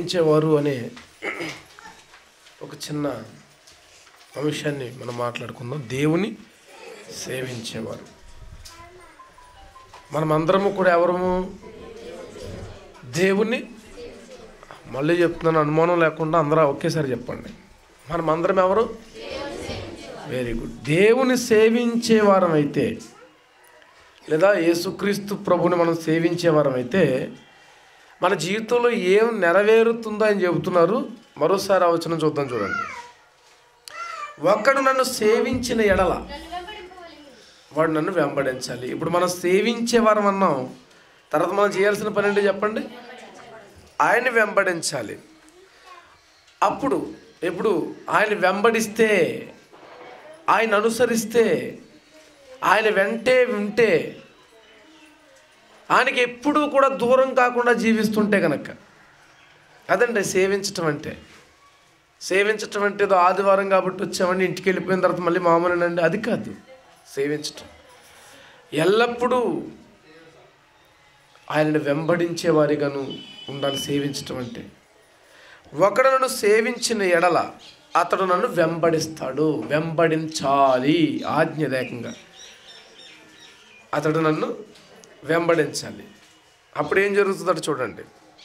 సేవించేవారు అనే ఒక చిన్న అంశాన్ని మనం మాట్లాడుకుందాం దేవుని సేవించేవారు మనమందరము కూడా ఎవరము దేవుణ్ణి మళ్ళీ చెప్తున్నాను అనుమానం లేకుండా అందరూ ఒకేసారి చెప్పండి మనమందరం ఎవరు వెరీ గుడ్ దేవుని సేవించే వారం అయితే లేదా యేసుక్రీస్తు ప్రభుని మనం సేవించే వారం అయితే మన జీవితంలో ఏం నెరవేరుతుందో అని చెబుతున్నారు మరోసారి ఆ వచనం చూద్దాం చూడండి ఒక్కడు నన్ను సేవించిన ఎడల వాడు నన్ను వెంబడించాలి ఇప్పుడు మనం సేవించే వారం అన్నాం తర్వాత మనం చేయాల్సిన పని ఏంటో చెప్పండి ఆయన్ని వెంబడించాలి అప్పుడు ఎప్పుడు ఆయన వెంబడిస్తే ఆయన అనుసరిస్తే ఆయన వెంటే వింటే ఆయనకి ఎప్పుడూ కూడా దూరం కాకుండా జీవిస్తుంటే కనుక అదండి సేవించటం అంటే సేవించటం అంటే ఏదో ఆదివారం కాబట్టి వచ్చామని ఇంటికి వెళ్ళిపోయిన తర్వాత మళ్ళీ మామూలేనండి అది కాదు సేవించటం ఎల్లప్పుడూ ఆయనను వెంబడించే వారిగాను ఉండాలి సేవించటం అంటే ఒకడు నన్ను సేవించిన ఎడల అతడు నన్ను వెంబడిస్తాడు వెంబడించాలి ఆజ్ఞదాయకంగా అతడు నన్ను వెంబడించాలి అప్పుడు ఏం జరుగుతుందో చూడండి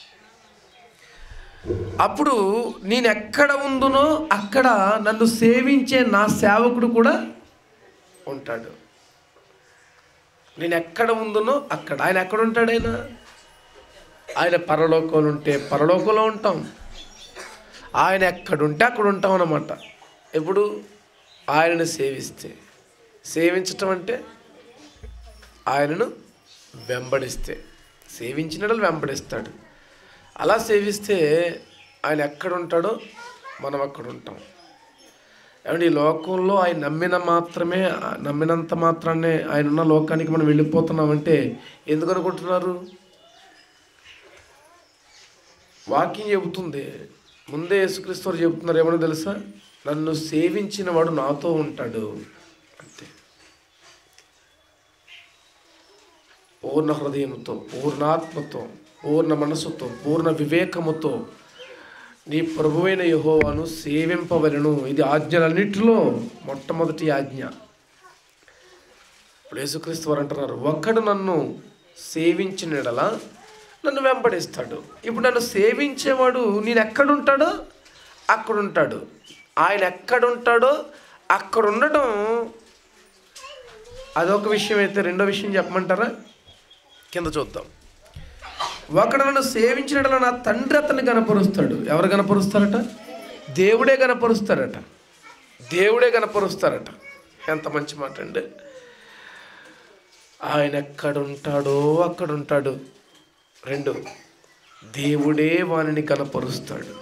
అప్పుడు నేను ఎక్కడ ఉందునో అక్కడ నన్ను సేవించే నా సేవకుడు కూడా ఉంటాడు నేను ఎక్కడ ఉందునో అక్కడ ఆయన ఎక్కడ ఉంటాడు ఆయన ఆయన పరలోకంలో ఉంటే పరలోకంలో ఉంటాం ఆయన ఎక్కడుంటే అక్కడ ఉంటాం అన్నమాట ఎప్పుడు ఆయనను సేవిస్తే సేవించటం అంటే ఆయనను వెంబడిస్తే సేవించినట్లు వెంబడిస్తాడు అలా సేవిస్తే ఆయన ఎక్కడ ఉంటాడో మనం అక్కడ ఉంటాం ఏమంటే ఈ లోకంలో ఆయన నమ్మిన మాత్రమే నమ్మినంత మాత్రాన్నే ఆయన ఉన్న లోకానికి మనం వెళ్ళిపోతున్నామంటే ఎందుకు అనుకుంటున్నారు వాక్యం చెబుతుంది ముందే యేసుక్రీస్తు వారు చెబుతున్నారు ఏమన్నా తెలుసా నన్ను సేవించిన వాడు నాతో ఉంటాడు అంతే పూర్ణ హృదయంతో పూర్ణాత్మతో పూర్ణ మనసుతో పూర్ణ వివేకముతో నీ ప్రభువైన యహోవాను సేవింపవలను ఇది ఆజ్ఞలన్నిటిలో మొట్టమొదటి ఆజ్ఞ ఇప్పుడు యేసుక్రీస్తు వారు అంటున్నారు ఒక్కడు నన్ను సేవించిన ఎడల నన్ను వెంబడిస్తాడు ఇప్పుడు నన్ను సేవించేవాడు నేను ఎక్కడుంటాడో అక్కడ ఉంటాడు ఆయన ఎక్కడుంటాడో అక్కడ ఉండటం అదొక విషయం అయితే రెండో విషయం చెప్పమంటారా కింద చూద్దాం ఒకడు నన్ను సేవించినట్ల నా తండ్రి అతన్ని కనపరుస్తాడు ఎవరు కనపరుస్తారట దేవుడే కనపరుస్తారట దేవుడే కనపరుస్తారట ఎంత మంచి మాట అండి ఆయన ఎక్కడుంటాడో అక్కడ ఉంటాడు రెండు దేవుడే వానిని కనపరుస్తాడు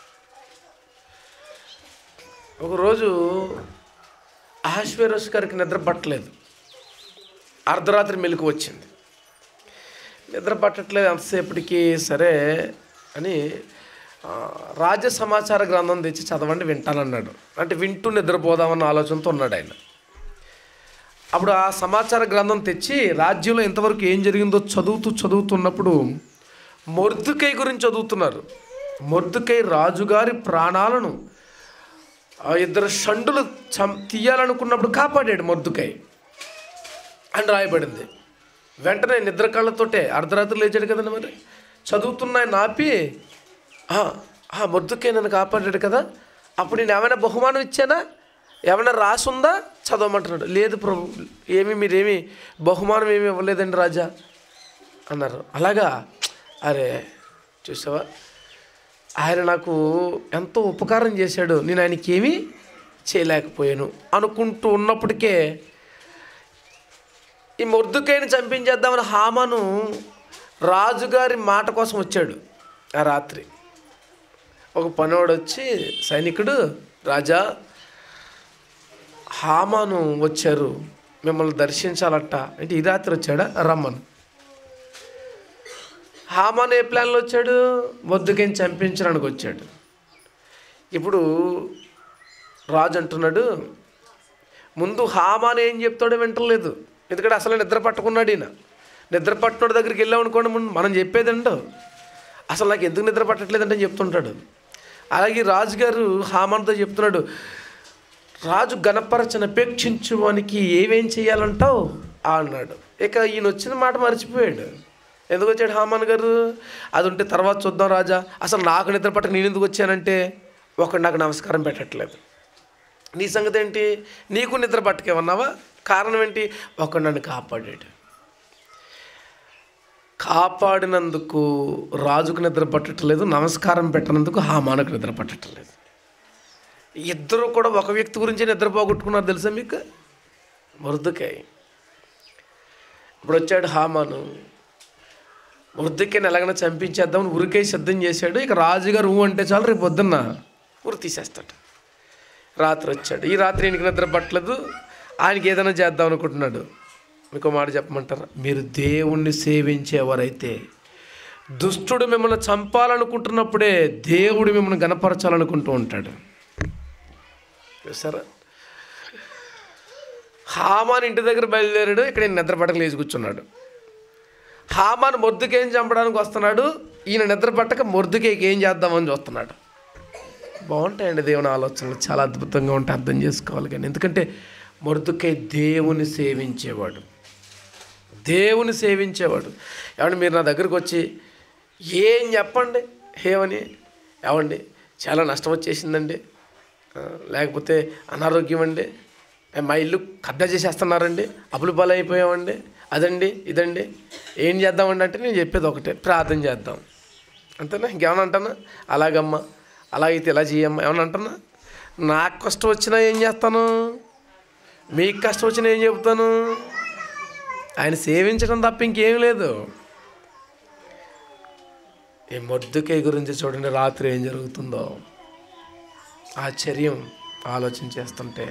ఒకరోజు ఆశ్వేరస్ గారికి నిద్ర పట్టలేదు అర్ధరాత్రి మెలకు వచ్చింది నిద్ర పట్టట్లేదు ఎంతసేపటికి సరే అని ఆ, రాజ్య సమాచార గ్రంథం తెచ్చి చదవండి వింటానన్నాడు అంటే వింటూ నిద్రపోదామన్న ఆలోచనతో ఉన్నాడు ఆయన అప్పుడు ఆ సమాచార గ్రంథం తెచ్చి రాజ్యంలో ఇంతవరకు ఏం జరిగిందో చదువుతూ చదువుతున్నప్పుడు మొర్దుకై గురించి చదువుతున్నారు మొర్దుకై రాజుగారి ప్రాణాలను ఆ ఇద్దరు షండులు చం తీయాలనుకున్నప్పుడు కాపాడాడు మొర్దుకై అని రాయబడింది వెంటనే నిద్ర కళ్ళతోటే అర్ధరాత్రి లేచాడు కదండి మరి చదువుతున్న ఆయన ఆపి "ఆ, ఆ మొద్దుకే నన్ను కాపాడాడు కదా అప్పుడు నేను ఏమైనా బహుమానం ఇచ్చానా ఏమైనా రాసుందా చదవమంటున్నాడు లేదు ప్రభు ఏమి మీరేమి బహుమానం ఏమి ఇవ్వలేదండి రాజా అన్నారు అలాగా అరే చూసావా ఆయన నాకు ఎంతో ఉపకారం చేశాడు నేను ఆయనకి ఏమీ చేయలేకపోయాను అనుకుంటూ ఉన్నప్పటికే ఈ మొర్దుకైని చంపించేద్దామని హామాను రాజుగారి మాట కోసం వచ్చాడు ఆ రాత్రి ఒక పనివాడు వచ్చి సైనికుడు రాజా హామాను వచ్చారు మిమ్మల్ని దర్శించాలట అంటే ఈ రాత్రి వచ్చాడా రమ్మను హామాను ఏ ప్లాన్లో వచ్చాడు మొద్దుకైని చంపించడానికి వచ్చాడు ఇప్పుడు రాజు అంటున్నాడు ముందు హామాన్ ఏం చెప్తాడో వింటలేదు ఎందుకంటే అసలు నిద్ర పట్టుకున్నాడు ఈయన నిద్ర పట్టుకున్న దగ్గరికి వెళ్ళామనుకోండి ముందు మనం చెప్పేది ఉండవు అసలు నాకు ఎందుకు నిద్ర పట్టట్లేదంటే అని చెప్తుంటాడు అలాగే రాజుగారు హామాన్తో చెప్తున్నాడు రాజు గణపరచన అపేక్షించువానికి ఏమేం చేయాలంటావు అన్నాడు ఇక ఈయన వచ్చిన మాట మర్చిపోయాడు ఎందుకు వచ్చాడు హామాన్ గారు అది ఉంటే తర్వాత చూద్దాం రాజా అసలు నాకు నిద్ర పట్టక నేను ఎందుకు వచ్చానంటే ఒకడు నాకు నమస్కారం పెట్టట్లేదు నీ సంగతి ఏంటి నీకు నిద్ర పట్టకేమన్నావా కారణం ఏంటి ఒకడు నన్ను కాపాడాడు కాపాడినందుకు రాజుకు నిద్ర పట్టట్లేదు నమస్కారం పెట్టనందుకు హామానుకు నిద్ర పట్టట్లేదు ఇద్దరు కూడా ఒక వ్యక్తి గురించి నిద్ర పోగొట్టుకున్నారు తెలుసా మీకు మృదుకై ఇప్పుడు వచ్చాడు హామాను మృదుకైని ఎలాగైనా చంపించేద్దామని ఉరికై సిద్ధం చేశాడు ఇక రాజుగారు ఊ అంటే చాలు రేపు పొద్దున్న ఉరి తీసేస్తాడు రాత్రి వచ్చాడు ఈ రాత్రి ఈయనకి నిద్ర పట్టలేదు ఆయనకి ఏదైనా చేద్దాం అనుకుంటున్నాడు మీకు ఒక మాట చెప్పమంటారా మీరు దేవుణ్ణి సేవించేవారైతే దుష్టుడు మిమ్మల్ని చంపాలనుకుంటున్నప్పుడే దేవుడు మిమ్మల్ని గనపరచాలనుకుంటూ ఉంటాడు చూసారా హామాన్ ఇంటి దగ్గర బయలుదేరాడు ఇక్కడ ఈయన నిద్ర పట్టక లేచి కూర్చున్నాడు హామాన్ మొద్దుకేం చంపడానికి వస్తున్నాడు ఈయన నిద్ర పట్టక మొద్దుకేకి ఏం చేద్దామని చూస్తున్నాడు బాగుంటాయండి దేవుని ఆలోచనలు చాలా అద్భుతంగా ఉంటాయి అర్థం చేసుకోవాలి కానీ ఎందుకంటే మొద్దుకై దేవుని సేవించేవాడు దేవుని సేవించేవాడు ఏమండి మీరు నా దగ్గరకు వచ్చి ఏం చెప్పండి ఏమని ఏమండి చాలా నష్టం వచ్చేసిందండి ఆ, లేకపోతే అనారోగ్యం అండి ఏ, మా ఇల్లు కబ్జా చేసేస్తున్నారండి అప్పులు పాలు అయిపోయామండి అదండి ఇదండి ఏం చేద్దామండి అంటే నేను చెప్పేది ఒకటే ప్రార్థన చేద్దాం అంతేనా ఇంకేమన్నా అంటానా అలాగమ్మా అలాగైతే ఇలా చేయమ్మా ఏమన్నా అంటానా నాకు కష్టం వచ్చినా ఏం చేస్తాను మీకు కష్టం వచ్చినా ఏం చెబుతాను ఆయన సేవించడం తప్ప ఇంకేం లేదు ఈ మొద్దుకై గురించి చూడండి రాత్రి ఏం జరుగుతుందో ఆశ్చర్యం ఆలోచన చేస్తుంటే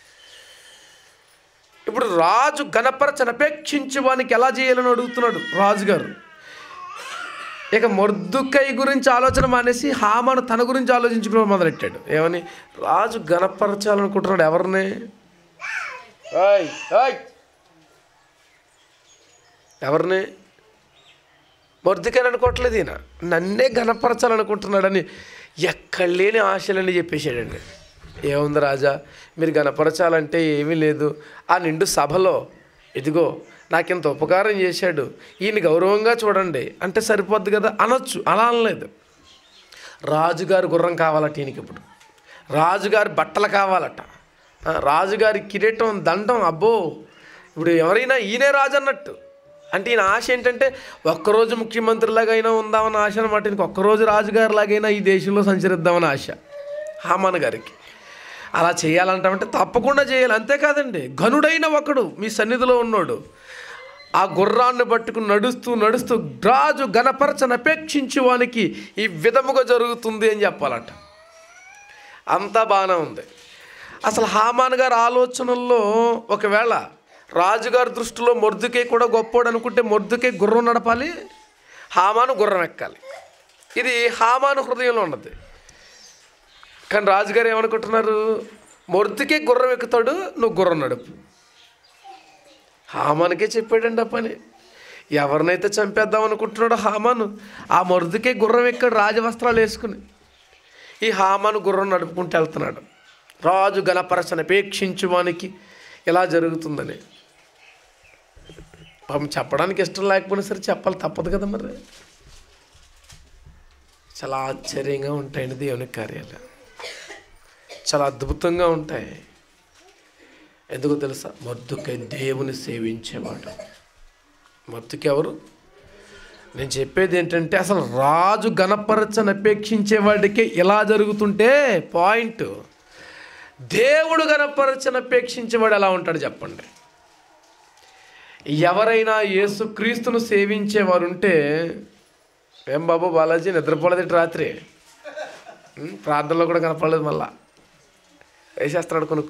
ఇప్పుడు రాజు గణపరచన అపేక్షించి వానికి ఎలా చేయాలని అడుగుతున్నాడు రాజుగారు ఇక మొర్దుకై గురించి ఆలోచన మానేసి హామాను తన గురించి ఆలోచించుకోవడం మొదలెట్టాడు ఏమని రాజు గణపరచాలనుకుంటున్నాడు ఎవరిని ఓయ్, ఓయ్. ఎవరిని మొర్దుకని అనుకోవట్లేదు ఈయన నన్నే గణపరచాలనుకుంటున్నాడని ఎక్కడ లేని ఆశలని చెప్పేశాడండి ఏముంది రాజా మీరు గణపరచాలంటే ఏమీ లేదు ఆ నిండు సభలో ఇదిగో నాకింత ఉపకారం చేశాడు ఈయన గౌరవంగా చూడండి అంటే సరిపోద్ది కదా అనొచ్చు అలా అనలేదు రాజుగారి గుర్రం కావాలట ఈయనకి ఇప్పుడు రాజుగారి బట్టలు కావాలట ఆ, రాజుగారి కిరీటం దండం అబ్బో ఇప్పుడు ఎవరైనా ఈయనే రాజు అన్నట్టు అంటే ఈయన ఆశ ఏంటంటే ఒక్కరోజు ముఖ్యమంత్రిలాగా అయినా ఉందామన్న ఆశ అనమాట ఇంక ఒక్కరోజు రాజుగారిలాగైనా ఈ దేశంలో సంచరిద్దామని ఆశ హామాన్ గారికి అలా చేయాలంటామంటే తప్పకుండా చేయాలి అంతేకాదండి ఘనుడైన ఒకడు మీ సన్నిధిలో ఉన్నాడు ఆ గుర్రాన్ని పట్టుకుని నడుస్తూ నడుస్తూ రాజు గణపరచని అపేక్షించి వానికి ఈ విధముగా జరుగుతుంది అని చెప్పాలట అంతా బాగానే ఉంది అసలు హామాన్ గారి ఆలోచనల్లో ఒకవేళ రాజుగారి దృష్టిలో మొర్దుకే కూడా గొప్పోడు అనుకుంటే మొర్దుకే గుర్రం నడపాలి హామాను గుర్రం ఎక్కాలి ఇది హామాను హృదయంలో ఉన్నది కానీ రాజుగారు ఏమనుకుంటున్నారు మొర్దుకే గుర్రం ఎక్కుతాడు నువ్వు గుర్రం నడుపు హామానుకే చెప్పాడండి ఆ పని ఎవరినైతే చంపేద్దాం అనుకుంటున్నాడో హామాను ఆ మరుదుకే గుర్రం ఎక్కాడు రాజవస్త్రాలు వేసుకుని ఈ హామాను గుర్రం నడుపుకుంటూ వెళ్తున్నాడు రాజు గణపరచన అపేక్షించువానికి ఇలా జరుగుతుందని పాపం చెప్పడానికి ఇష్టం లేకపోయినా సరే చెప్పాలి తప్పదు కదా మరి చాలా ఆశ్చర్యంగా ఉంటాయండి దేవుని కార్యాలు చాలా అద్భుతంగా ఉంటాయి ఎందుకు తెలుసా మొద్దుకై దేవుని సేవించేవాడు మొద్దుకి ఎవరు నేను చెప్పేది ఏంటంటే అసలు రాజు గణపరచని అపేక్షించేవాడికి ఇలా జరుగుతుంటే పాయింట్ దేవుడు గణపరచని అపేక్షించేవాడు ఎలా ఉంటాడు చెప్పండి ఎవరైనా యేసుక్రీస్తును సేవించేవారు ఉంటే ఏం బాబు బాలాజీ నిద్రపోలేదు ఇటు రాత్రి ఉం? ప్రార్థనలో కూడా కనపడలేదు మళ్ళా వేసేస్తున్నాడు కొనుక్కు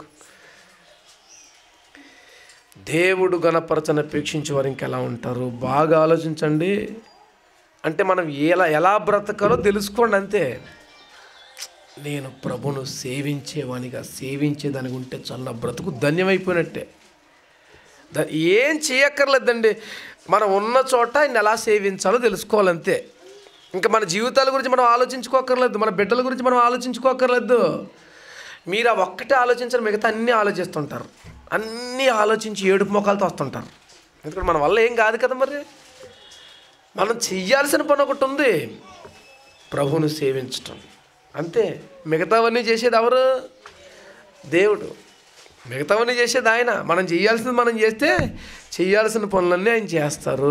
దేవుడు గణపరచని అపేక్షించే వారు ఇంకెలా ఉంటారు బాగా ఆలోచించండి అంటే మనం ఎలా ఎలా బ్రతకాలో తెలుసుకోండి అంతే నేను ప్రభును సేవించేవానిగా సేవించేదానికి ఉంటే చాలా నా బ్రతుకు ధన్యమైపోయినట్టే ద- ఏం చేయక్కర్లేదండి మనం ఉన్న చోట ఆయన ఎలా సేవించాలో తెలుసుకోవాలంతే ఇంకా మన జీవితాల గురించి మనం ఆలోచించుకోకర్లేదు మన బిడ్డల గురించి మనం ఆలోచించుకోకర్లేదు మీరు ఆ ఒక్కటే ఆలోచించరు మిగతా అన్నీ ఆలోచిస్తుంటారు అన్నీ ఆలోచించి ఏడుపు మొఖాలతో వస్తుంటారు ఎందుకంటే మన వల్ల ఏం కాదు కదా మరి మనం చెయ్యాల్సిన పని ఒకటి ఉంది ప్రభువును సేవించటం అంతే మిగతావన్నీ చేసేది ఎవరు దేవుడు మిగతావన్నీ చేసేది ఆయన మనం చేయాల్సింది మనం చేస్తే చేయాల్సిన పనులన్నీ ఆయన చేస్తారు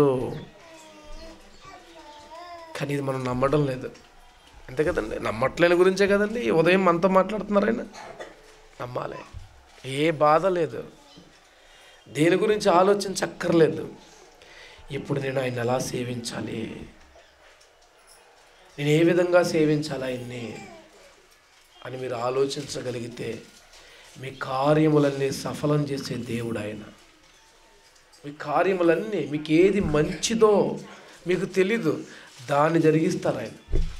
కానీ ఇది మనం నమ్మడం లేదు అంతే కదండి నమ్మట్లేని గురించే కదండి ఈ ఉదయం మనతో మాట్లాడుతున్నారు ఆయన నమ్మాలి ఏ బాధ లేదు దేని గురించి ఆలోచించక్కర్లేదు ఇప్పుడు నేను ఆయన ఎలా సేవించాలి నేను ఏ విధంగా సేవించాలి ఆయన్ని అని మీరు ఆలోచించగలిగితే మీ కార్యములన్నీ సఫలం చేసే దేవుడు ఆయన మీ కార్యములన్నీ మీకు ఏది మంచిదో మీకు తెలీదు దాన్ని జరిగిస్తారు ఆయన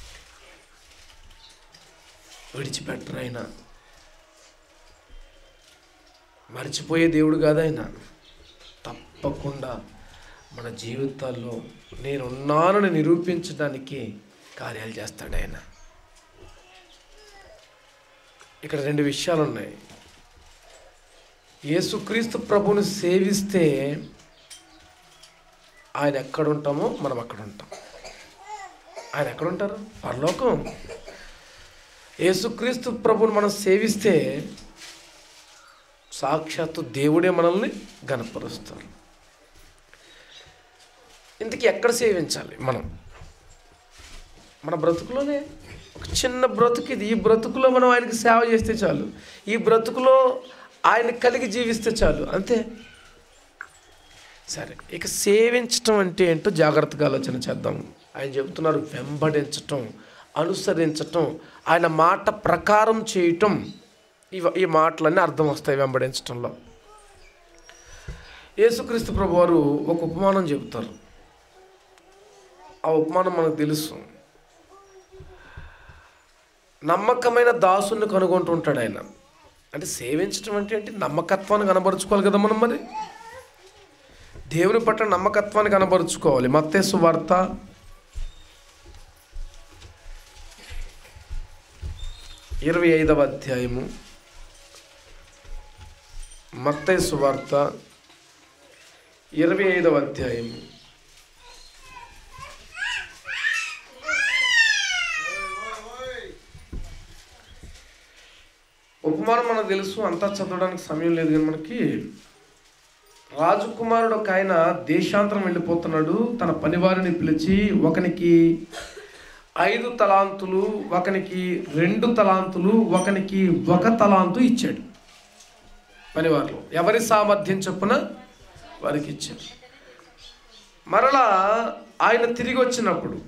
విడిచిపెట్టరు ఆయన మర్చిపోయే దేవుడు కాదు ఆయన తప్పకుండా మన జీవితాల్లో నేనున్నానని నిరూపించడానికి కార్యాలు చేస్తాడు ఆయన ఇక్కడ రెండు విషయాలు ఉన్నాయి యేసుక్రీస్తు ప్రభుని సేవిస్తే ఆయన ఎక్కడ ఉంటామో మనం అక్కడ ఉంటాం ఆయన ఎక్కడ ఉంటారు పరలోకం యేసుక్రీస్తు ప్రభుని మనం సేవిస్తే సాక్షాత్తు దేవుడే మనల్ని గనపరుస్తారు ఇంతకీ ఎక్కడ సేవించాలి మనం మన బ్రతుకులోనే ఒక చిన్న బ్రతుకు ఇది ఈ బ్రతుకులో మనం ఆయనకి సేవ చేస్తే చాలు ఈ బ్రతుకులో ఆయన కలిగి జీవిస్తే చాలు అంతే సరే ఇక సేవించటం అంటే ఏంటో జాగ్రత్తగా ఆలోచన చేద్దాం ఆయన చెబుతున్నారు వెంబడించటం అనుసరించటం ఆయన మాట ప్రకారం చేయటం ఇవ ఈ మాటలన్నీ అర్థం వస్తాయి వెంబడించటంలో యేసుక్రీస్తు ప్రభు వారు ఒక ఉపమానం చెబుతారు ఆ ఉపమానం మనకు తెలుసు నమ్మకమైన దాసుని కనుగొంటూ ఉంటాడు ఆయన అంటే సేవించడం అంటే ఏంటి నమ్మకత్వాన్ని కనబరుచుకోవాలి కదా మనం మరి దేవుని పట్ల నమ్మకత్వాన్ని కనబరుచుకోవాలి మత్తేసు వార్త ఇరవై ఐదవ అధ్యాయము మత్తేసు వార్త ఇరవై ఐదవ అధ్యాయము ఉపమానం మనకు తెలుసు అంతా చదవడానికి సమయం లేదు కానీ మనకి రాజకుమారుడు ఒక ఆయన దేశాంతరం వెళ్ళిపోతున్నాడు తన పనివారిని పిలిచి ఒకనికి ఐదు తలాంతులు ఒకనికి రెండు తలాంతులు ఒకనికి ఒక తలాంతు ఇచ్చాడు పనివారు ఎవరి సామర్థ్యం చొప్పున వారికి ఇచ్చారు మరలా ఆయన తిరిగి వచ్చినప్పుడు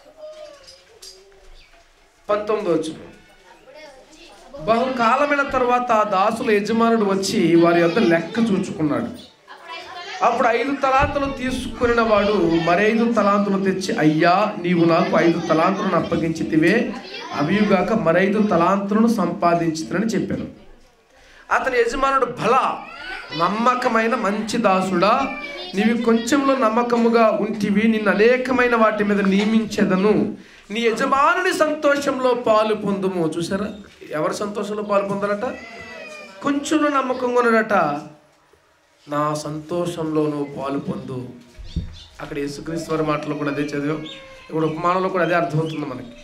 పంతొమ్మిది వచ్చిన బహుకాలమైన తర్వాత ఆ దాసుల యజమానుడు వచ్చి వారి యొద్ద లెక్క చూచుకున్నాడు అప్పుడు ఐదు తలాంతులు తీసుకుని వాడు మరైదు తలాంతులు తెచ్చి అయ్యా నీవు నాకు ఐదు తలాంతులను అప్పగించితివే అవియుగాక మరైదు తలాంతులను సంపాదించుతునని చెప్పాను అతని యజమానుడు బల నమ్మకమైన మంచి దాసుడా నీవి కొంచెంలో నమ్మకముగా ఉంటివి నిన్ను అనేకమైన వాటి మీద నియమించేదను నీ యజమానుని సంతోషంలో పాలు పొందుము చూసారా ఎవరి సంతోషంలో పాలు పొందారట కొంచెంలో నమ్మకంగా ఉన్నాడట నా సంతోషంలో నువ్వు పాలు పొందు అక్కడ యేసుక్రీస్తు వారి మాటలు కూడా అదే చదివాం ఇప్పుడు ఉపమానంలో కూడా అదే అర్థమవుతుంది మనకి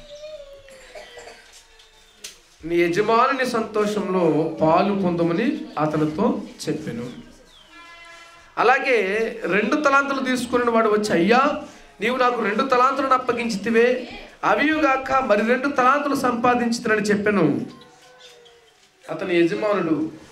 నీ యజమానుని సంతోషంలో పాలు పొందమని అతనితో చెప్పాను అలాగే రెండు తలాంతులు తీసుకుని వాడు వచ్చి అయ్యా నీవు నాకు రెండు తలాంతులను అప్పగించితివే అవియుగాక మరి రెండు తలాంతులు సంపాదించుతానని చెప్పాను అతని యజమానుడు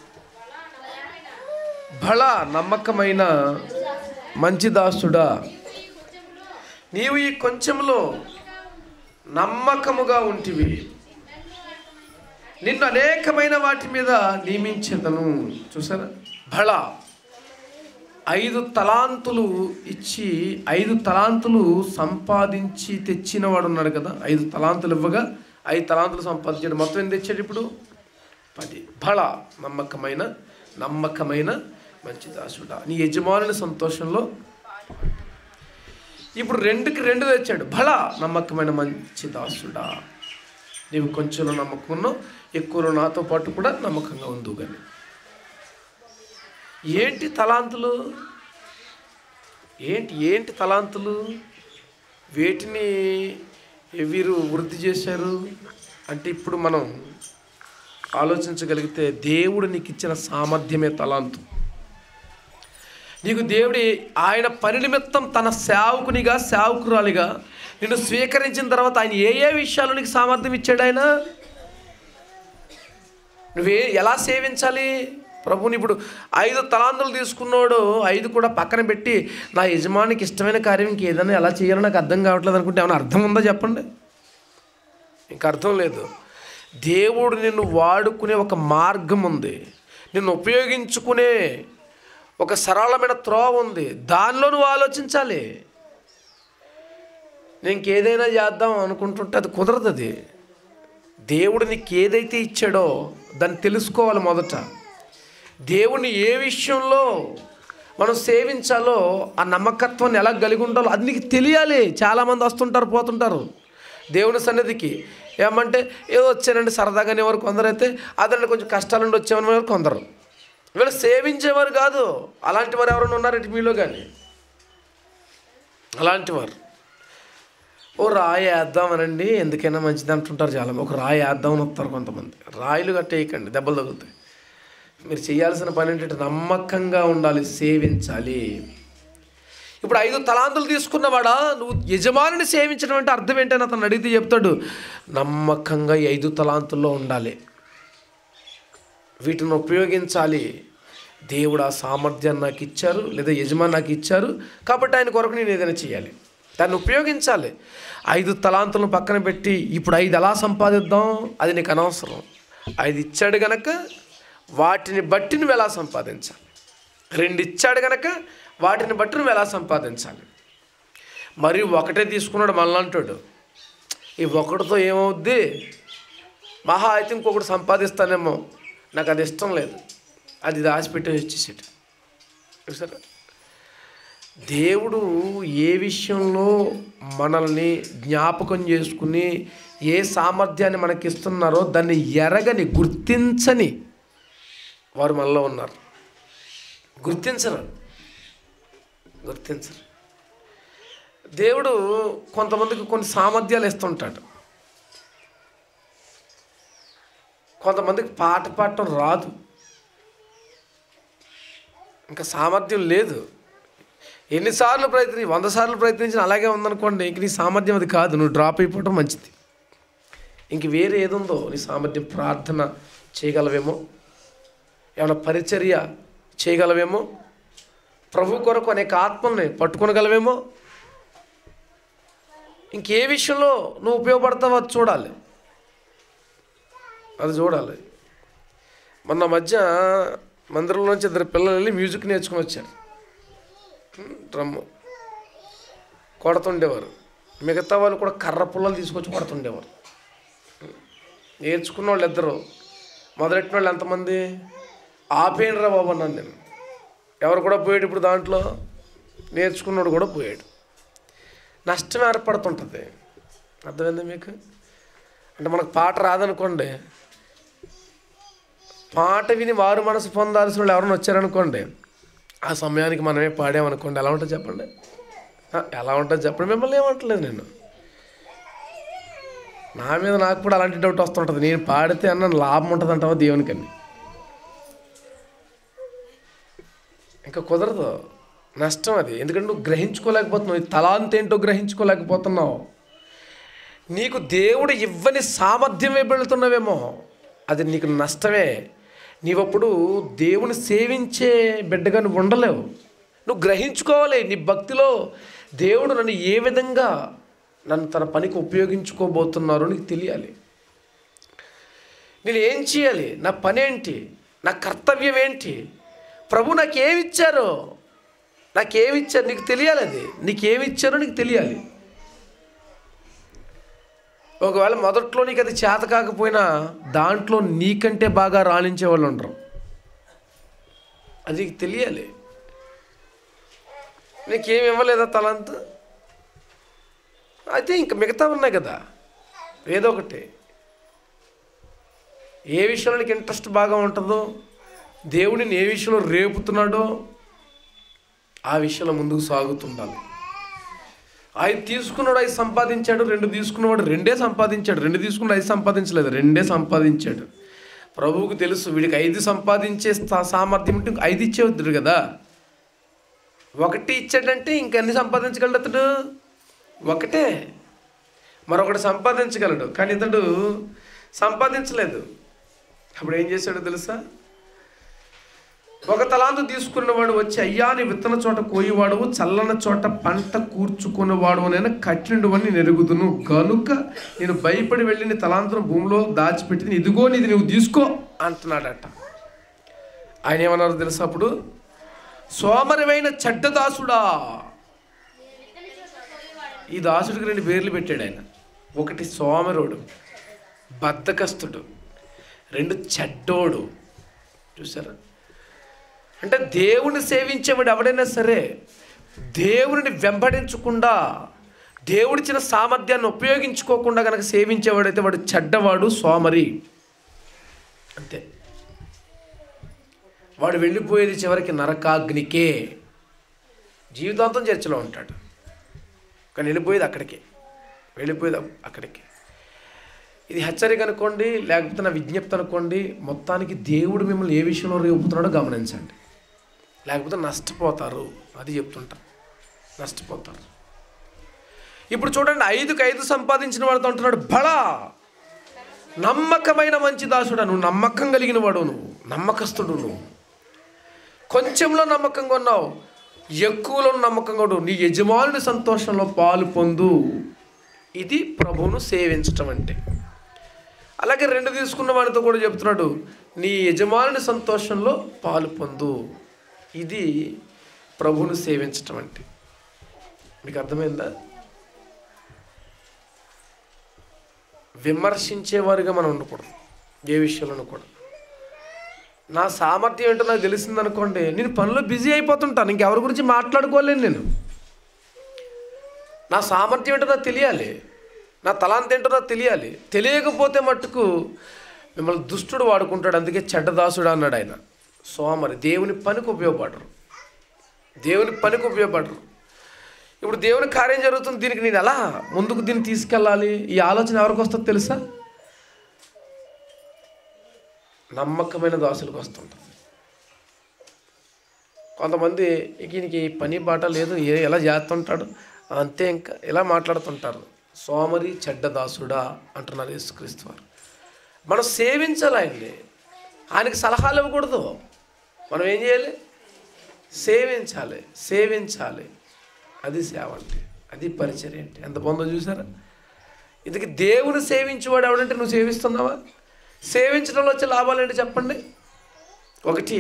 బళ నమ్మకమైన మంచి దాసుడా నీవు ఈ కొంచెంలో నమ్మకముగా ఉంటివి నిన్ను అనేకమైన వాటి మీద నియమించేదను చూసారా బళ ఐదు తలాంతులు ఇచ్చి ఐదు తలాంతులు సంపాదించి తెచ్చిన వాడు ఉన్నాడు కదా ఐదు తలాంతులు ఇవ్వగా ఐదు తలాంతులు సంపాదించాడు మొత్తం ఎంత తెచ్చాడు ఇప్పుడు పది బళ నమ్మకమైన నమ్మకమైన మంచి దాసుడా నీ యజమానుని సంతోషంలో ఇప్పుడు రెండుకి రెండు తెచ్చాడు భళ నమ్మకమైన మంచి దాసుడా నీవు కొంచెంలో నమ్మకం ఎక్కువలో నాతో పాటు కూడా నమ్మకంగా ఉందు కానీ ఏంటి తలాంతులు ఏంటి ఏంటి తలాంతులు వేటిని వీరు వృద్ధి చేశారు అంటే ఇప్పుడు మనం ఆలోచించగలిగితే దేవుడు నీకు ఇచ్చిన సామర్థ్యమే తలాంతు నీకు దేవుడి ఆయన పని నిమిత్తం తన సేవకునిగా సేవకురాలిగా నిన్ను స్వీకరించిన తర్వాత ఆయన ఏ ఏ విషయాలు నీకు సామర్థ్యం ఇచ్చాడు ఆయన నువ్వే ఎలా సేవించాలి ప్రభుని ఇప్పుడు ఐదు తలాంతులు తీసుకున్నాడు ఐదు కూడా పక్కన పెట్టి నా యజమానికి ఇష్టమైన కార్యం ఇంక ఏదైనా ఎలా చేయాలో నాకు అర్థం కావట్లేదు అనుకుంటే ఏమైనా అర్థం ఉందా చెప్పండి ఇంకా అర్థం లేదు దేవుడు నిన్ను వాడుకునే ఒక మార్గం ఉంది నిన్ను ఉపయోగించుకునే ఒక సరళమైన త్రోవ ఉంది దానిలో నువ్వు ఆలోచించాలి నేను ఇంకేదైనా చేద్దాం అనుకుంటుంటే అది కుదరదు అది దేవుడు నీకు ఏదైతే ఇచ్చాడో దాన్ని తెలుసుకోవాలి మొదట దేవుని ఏ విషయంలో మనం సేవించాలో ఆ నమ్మకత్వాన్ని ఎలా కలిగి ఉండాలో అది నీకు తెలియాలి చాలామంది వస్తుంటారు పోతుంటారు దేవుని సన్నిధికి ఏమంటే ఏదో వచ్చానండి సరదాగానే వారు కొందరైతే అదండి కొంచెం కష్టాల నుండి వచ్చామని వారు కొందరు వీళ్ళు సేవించేవారు కాదు అలాంటి వారు ఎవరైనా ఉన్నారు ఇటు మీలో కానీ అలాంటి వారు ఓ రాయి వేద్దామనండి ఎందుకైనా మంచిది అంటుంటారు చాలా ఒక రాయి వేద్దామని వస్తారు కొంతమంది రాయిలు కట్టేయకండి దెబ్బలు తగులుతాయి మీరు చేయాల్సిన పని ఏంటంటే నమ్మకంగా ఉండాలి సేవించాలి ఇప్పుడు ఐదు తలాంతులు తీసుకున్నవాడా నువ్వు యజమానిని సేవించడం అంటే అర్థం ఏంటని అతను అడిగితే చెప్తాడు నమ్మకంగా ఈ ఐదు తలాంతుల్లో ఉండాలి వీటిని ఉపయోగించాలి దేవుడు ఆ సామర్థ్యాన్ని నాకు ఇచ్చారు లేదా యజమాని నాకు ఇచ్చారు కాబట్టి ఆయన కొరకు నేను ఏదైనా చేయాలి దాన్ని ఉపయోగించాలి ఐదు తలాంతులను పక్కన పెట్టి ఇప్పుడు ఐదు ఎలా సంపాదిద్దాం అది నీకు అనవసరం ఐదు ఇచ్చాడు గనక వాటిని బట్టి నువ్వు ఎలా సంపాదించాలి రెండు ఇచ్చాడు గనక వాటిని బట్టి నువ్వు ఎలా సంపాదించాలి మరి ఒకటే తీసుకున్నాడు మళ్ళంటాడు ఈ ఒకటితో ఏమవుద్ది మహా అయితే ఇంకొకటి సంపాదిస్తానేమో నాకు అది ఇష్టం లేదు అది దాచిపెట్టేసి వచ్చేసాడు చూసారా దేవుడు ఏ విషయంలో మనల్ని జ్ఞాపకం చేసుకుని ఏ సామర్థ్యాన్ని మనకి ఇస్తున్నారో దాన్ని ఎరగని గుర్తించని వారు మనలో ఉన్నారు గుర్తించరు గుర్తించరు దేవుడు కొంతమందికి కొన్ని సామర్థ్యాలు ఇస్తుంటాడు కొంతమందికి పాట పాడటం రాదు ఇంకా సామర్థ్యం లేదు ఎన్నిసార్లు ప్రయత్ని వంద సార్లు ప్రయత్నించిన అలాగే ఉందనుకోండి ఇంక నీ సామర్థ్యం అది కాదు నువ్వు డ్రాప్ అయిపోవటం మంచిది ఇంక వేరే ఏదుందో నీ సామర్థ్యం ప్రార్థన చేయగలవేమో ఏమైనా పరిచర్య చేయగలవేమో ప్రభు కొరకు అనేక ఆత్మల్ని పట్టుకొనగలవేమో ఇంకే విషయంలో నువ్వు ఉపయోగపడతావో అది చూడాలి అది చూడాలి మొన్న మధ్య మందిరంలోంచి ఇద్దరు పిల్లలు వెళ్ళి మ్యూజిక్ నేర్చుకుని వచ్చారు డ్రమ్ము కొడుతుండేవారు మిగతా వాళ్ళు కూడా కర్ర పుల్లలు తీసుకొచ్చి కొడుతుండేవారు నేర్చుకున్న వాళ్ళు ఇద్దరు మొదలెట్టిన వాళ్ళు ఎంతమంది ఆపేయండిరా బాబు అన్నాను నేను ఎవరు కూడా పోయాడు ఇప్పుడు దాంట్లో నేర్చుకున్నాడు కూడా పోయాడు నష్టం ఏర్పడుతుంటుంది అర్థమైంది మీకు అంటే మనకు పాట రాదనుకోండి పాట విని వారు మనసు పొందాల్సిన వాళ్ళు ఎవరైనా వచ్చారనుకోండి ఆ సమయానికి మనమే పాడామనుకోండి ఎలా ఉంటుంది చెప్పండి ఆ, ఎలా ఉంటుంది చెప్పండి మిమ్మల్ని ఏమంటలేదు నేను నా మీద నాకు కూడా అలాంటి డౌట్ వస్తుంటుంది నేను పాడితే అన్న లాభం ఉంటుంది అంటావా దేవునికని ఇంకా కుదరదు నష్టం అది ఎందుకంటే నువ్వు గ్రహించుకోలేకపోతున్నావు ఈ తలాంత ఏంటో గ్రహించుకోలేకపోతున్నావు నీకు దేవుడు ఇవ్వని సామర్థ్యం వైపు వెళుతున్నావేమో అది నీకు నష్టమే నీవప్పుడు దేవుని సేవించే బిడ్డగా నువ్వు ఉండలేవు నువ్వు గ్రహించుకోవాలి నీ భక్తిలో దేవుడు నన్ను ఏ విధంగా నన్ను తన పనికి ఉపయోగించుకోబోతున్నారో నీకు తెలియాలి నేను ఏం చేయాలి నా పని ఏంటి నా కర్తవ్యం ఏంటి ప్రభు నాకేమి ఇచ్చారో నాకేమి ఇచ్చారు నీకు తెలియాలి అది నీకేమి ఇచ్చారో నీకు తెలియాలి ఒకవేళ మొదట్లో నీకు అది చేత కాకపోయినా దాంట్లో నీకంటే బాగా రాణించే వాళ్ళు ఉండరు అది నీకు తెలియాలి నీకేమి ఇవ్వలేదా తలంత అయితే ఇంకా మిగతా ఉన్నాయి కదా ఏదో ఒకటి ఏ విషయంలో నీకు ఇంట్రెస్ట్ బాగా ఉంటుందో దేవుడిని ఏ విషయంలో రేపుతున్నాడో ఆ విషయంలో ముందుకు సాగుతుండాలి ఐదు తీసుకున్నాడు ఐదు సంపాదించాడు రెండు తీసుకున్నవాడు రెండే సంపాదించాడు రెండు తీసుకున్నాడు ఐదు సంపాదించలేదు రెండే సంపాదించాడు ప్రభువుకు తెలుసు వీడికి ఐదు సంపాదించే సా- సామర్థ్యం ఉంటే ఇంక ఐదు ఇచ్చేవద్దుడు కదా ఒకటి ఇచ్చాడంటే ఇంకెన్ని సంపాదించగలడు అతడు ఒకటే మరొకటి సంపాదించగలడు కానీ ఇతడు సంపాదించలేదు అప్పుడు ఏం చేశాడో తెలుసా ఒక తలాంతు తీసుకున్నవాడు వచ్చి అయ్యా నీ విత్తన చోట కోయివాడు చల్లన చోట పంట కూర్చుకున్నవాడు నేను కట్టిండు అని నెరుగుదును గనుక నేను భయపడి వెళ్ళి నీ తలాంతును భూమిలో దాచిపెట్టి ఇదిగో నీది నువ్వు తీసుకో అంటున్నాడట ఆయన ఏమన్నారు తెలుసా అప్పుడు సోమరివైన చెడ్డ దాసుడా ఈ దాసుడికి రెండు పేర్లు పెట్టాడు ఆయన ఒకటి సోమరుడు బద్ధకస్తుడు రెండు చెడ్డోడు చూసారా అంటే దేవుని సేవించేవాడు ఎవడైనా సరే దేవుడిని వెంబడించకుండా దేవుడిచ్చిన సామర్థ్యాన్ని ఉపయోగించుకోకుండా కనుక సేవించేవాడైతే వాడు చెడ్డవాడు సోమరి అంతే వాడు వెళ్ళిపోయేది చివరికి నరకాగ్నికే జీవితాంతం చర్చలో ఉంటాడు కానీ వెళ్ళిపోయేది అక్కడికే వెళ్ళిపోయేది అక్కడికే ఇది హెచ్చరిక అనుకోండి లేకపోతే నా విజ్ఞప్తి అనుకోండి మొత్తానికి దేవుడు మిమ్మల్ని ఏ విషయంలో రేపుతున్నాడో గమనించండి లేకపోతే నష్టపోతారు అది చెప్తుంటా నష్టపోతారు ఇప్పుడు చూడండి ఐదుకి ఐదు సంపాదించిన వాడితో అంటున్నాడు బలా నమ్మకమైన మంచి దాసుడా నువ్వు నమ్మకం కలిగిన వాడు నువ్వు నమ్మకస్తుడు నువ్వు కొంచెంలో నమ్మకంగా ఉన్నావు ఎక్కువలో నమ్మకంగా ఉండు నీ యజమానుని సంతోషంలో పాలు పొందు ఇది ప్రభువును సేవించటం అంటే అలాగే రెండు తీసుకున్న వాడితో కూడా చెప్తున్నాడు నీ యజమానుని సంతోషంలో పాలు పొందు ఇది ప్రభువును సేవించటం అంటే మీకు అర్థమైందా విమర్శించేవారుగా మనం ఉండకూడదు ఏ విషయంలోనూ కూడా నా సామర్థ్యం ఏంటో నాకు తెలిసిందనుకోండి నేను పనిలో బిజీ అయిపోతుంటాను ఇంకెవరి గురించి మాట్లాడుకోలేను నేను నా సామర్థ్యం ఏంటో నాకు తెలియాలి నా తలాంత ఏంటో నాకు తెలియాలి తెలియకపోతే మట్టుకు మిమ్మల్ని దుష్టుడు వాడుకుంటాడు అందుకే చెడ్డదాసుడు అన్నాడు ఆయన సోమరి దేవుని పనికి ఉపయోగపడరు దేవుని పనికి ఉపయోగపడరు ఇప్పుడు దేవుని కార్యం జరుగుతుంది దీనికి నేను ఎలా ముందుకు దీన్ని తీసుకెళ్ళాలి ఈ ఆలోచన ఎవరికి వస్తుందో తెలుసా నమ్మకమైన దాసులకు వస్తుంటుంది కొంతమంది ఇక ఈయనకి పని బాట లేదు ఏ ఎలా చేస్తుంటాడు అంతే ఇంకా ఇలా మాట్లాడుతుంటారు సోమరి చెడ్డ దాసుడా అంటున్నారు యేసుక్రీస్తు వారు మనం సేవించాలి ఆయన్ని ఆయనకి సలహాలు ఇవ్వకూడదు మనం ఏం చేయాలి సేవించాలి సేవించాలి అది సేవ అంటే అది పరిచర్య అంటే ఎంత బాగుందో చూసారా ఇందుకు దేవుని సేవించేవాడు ఎవడంటే నువ్వు సేవిస్తున్నావా సేవించడంలో వచ్చే లాభాలు ఏంటి చెప్పండి ఒకటి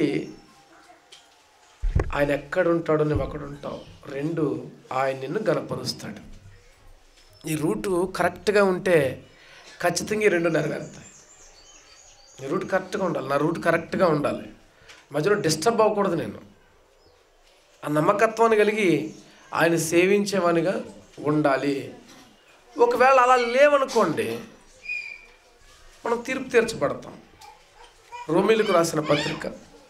ఆయన ఎక్కడ ఉంటాడో నువ్వు అక్కడ ఉంటావు రెండు ఆయన నిన్ను గనపరుస్తాడు ఈ రూటు కరెక్ట్గా ఉంటే ఖచ్చితంగా ఈ రెండు నెరవేరుతాయి ఈ రూట్ కరెక్ట్గా ఉండాలి నా రూట్ కరెక్ట్గా ఉండాలి మధ్యలో డిస్టర్బ్ అవ్వకూడదు నేను ఆ నమ్మకత్వాన్ని కలిగి ఆయన సేవించేవానిగా ఉండాలి ఒకవేళ అలా లేవనుకోండి మనం తీర్పు తీర్చబడతాం రోమిలకు రాసిన పత్రిక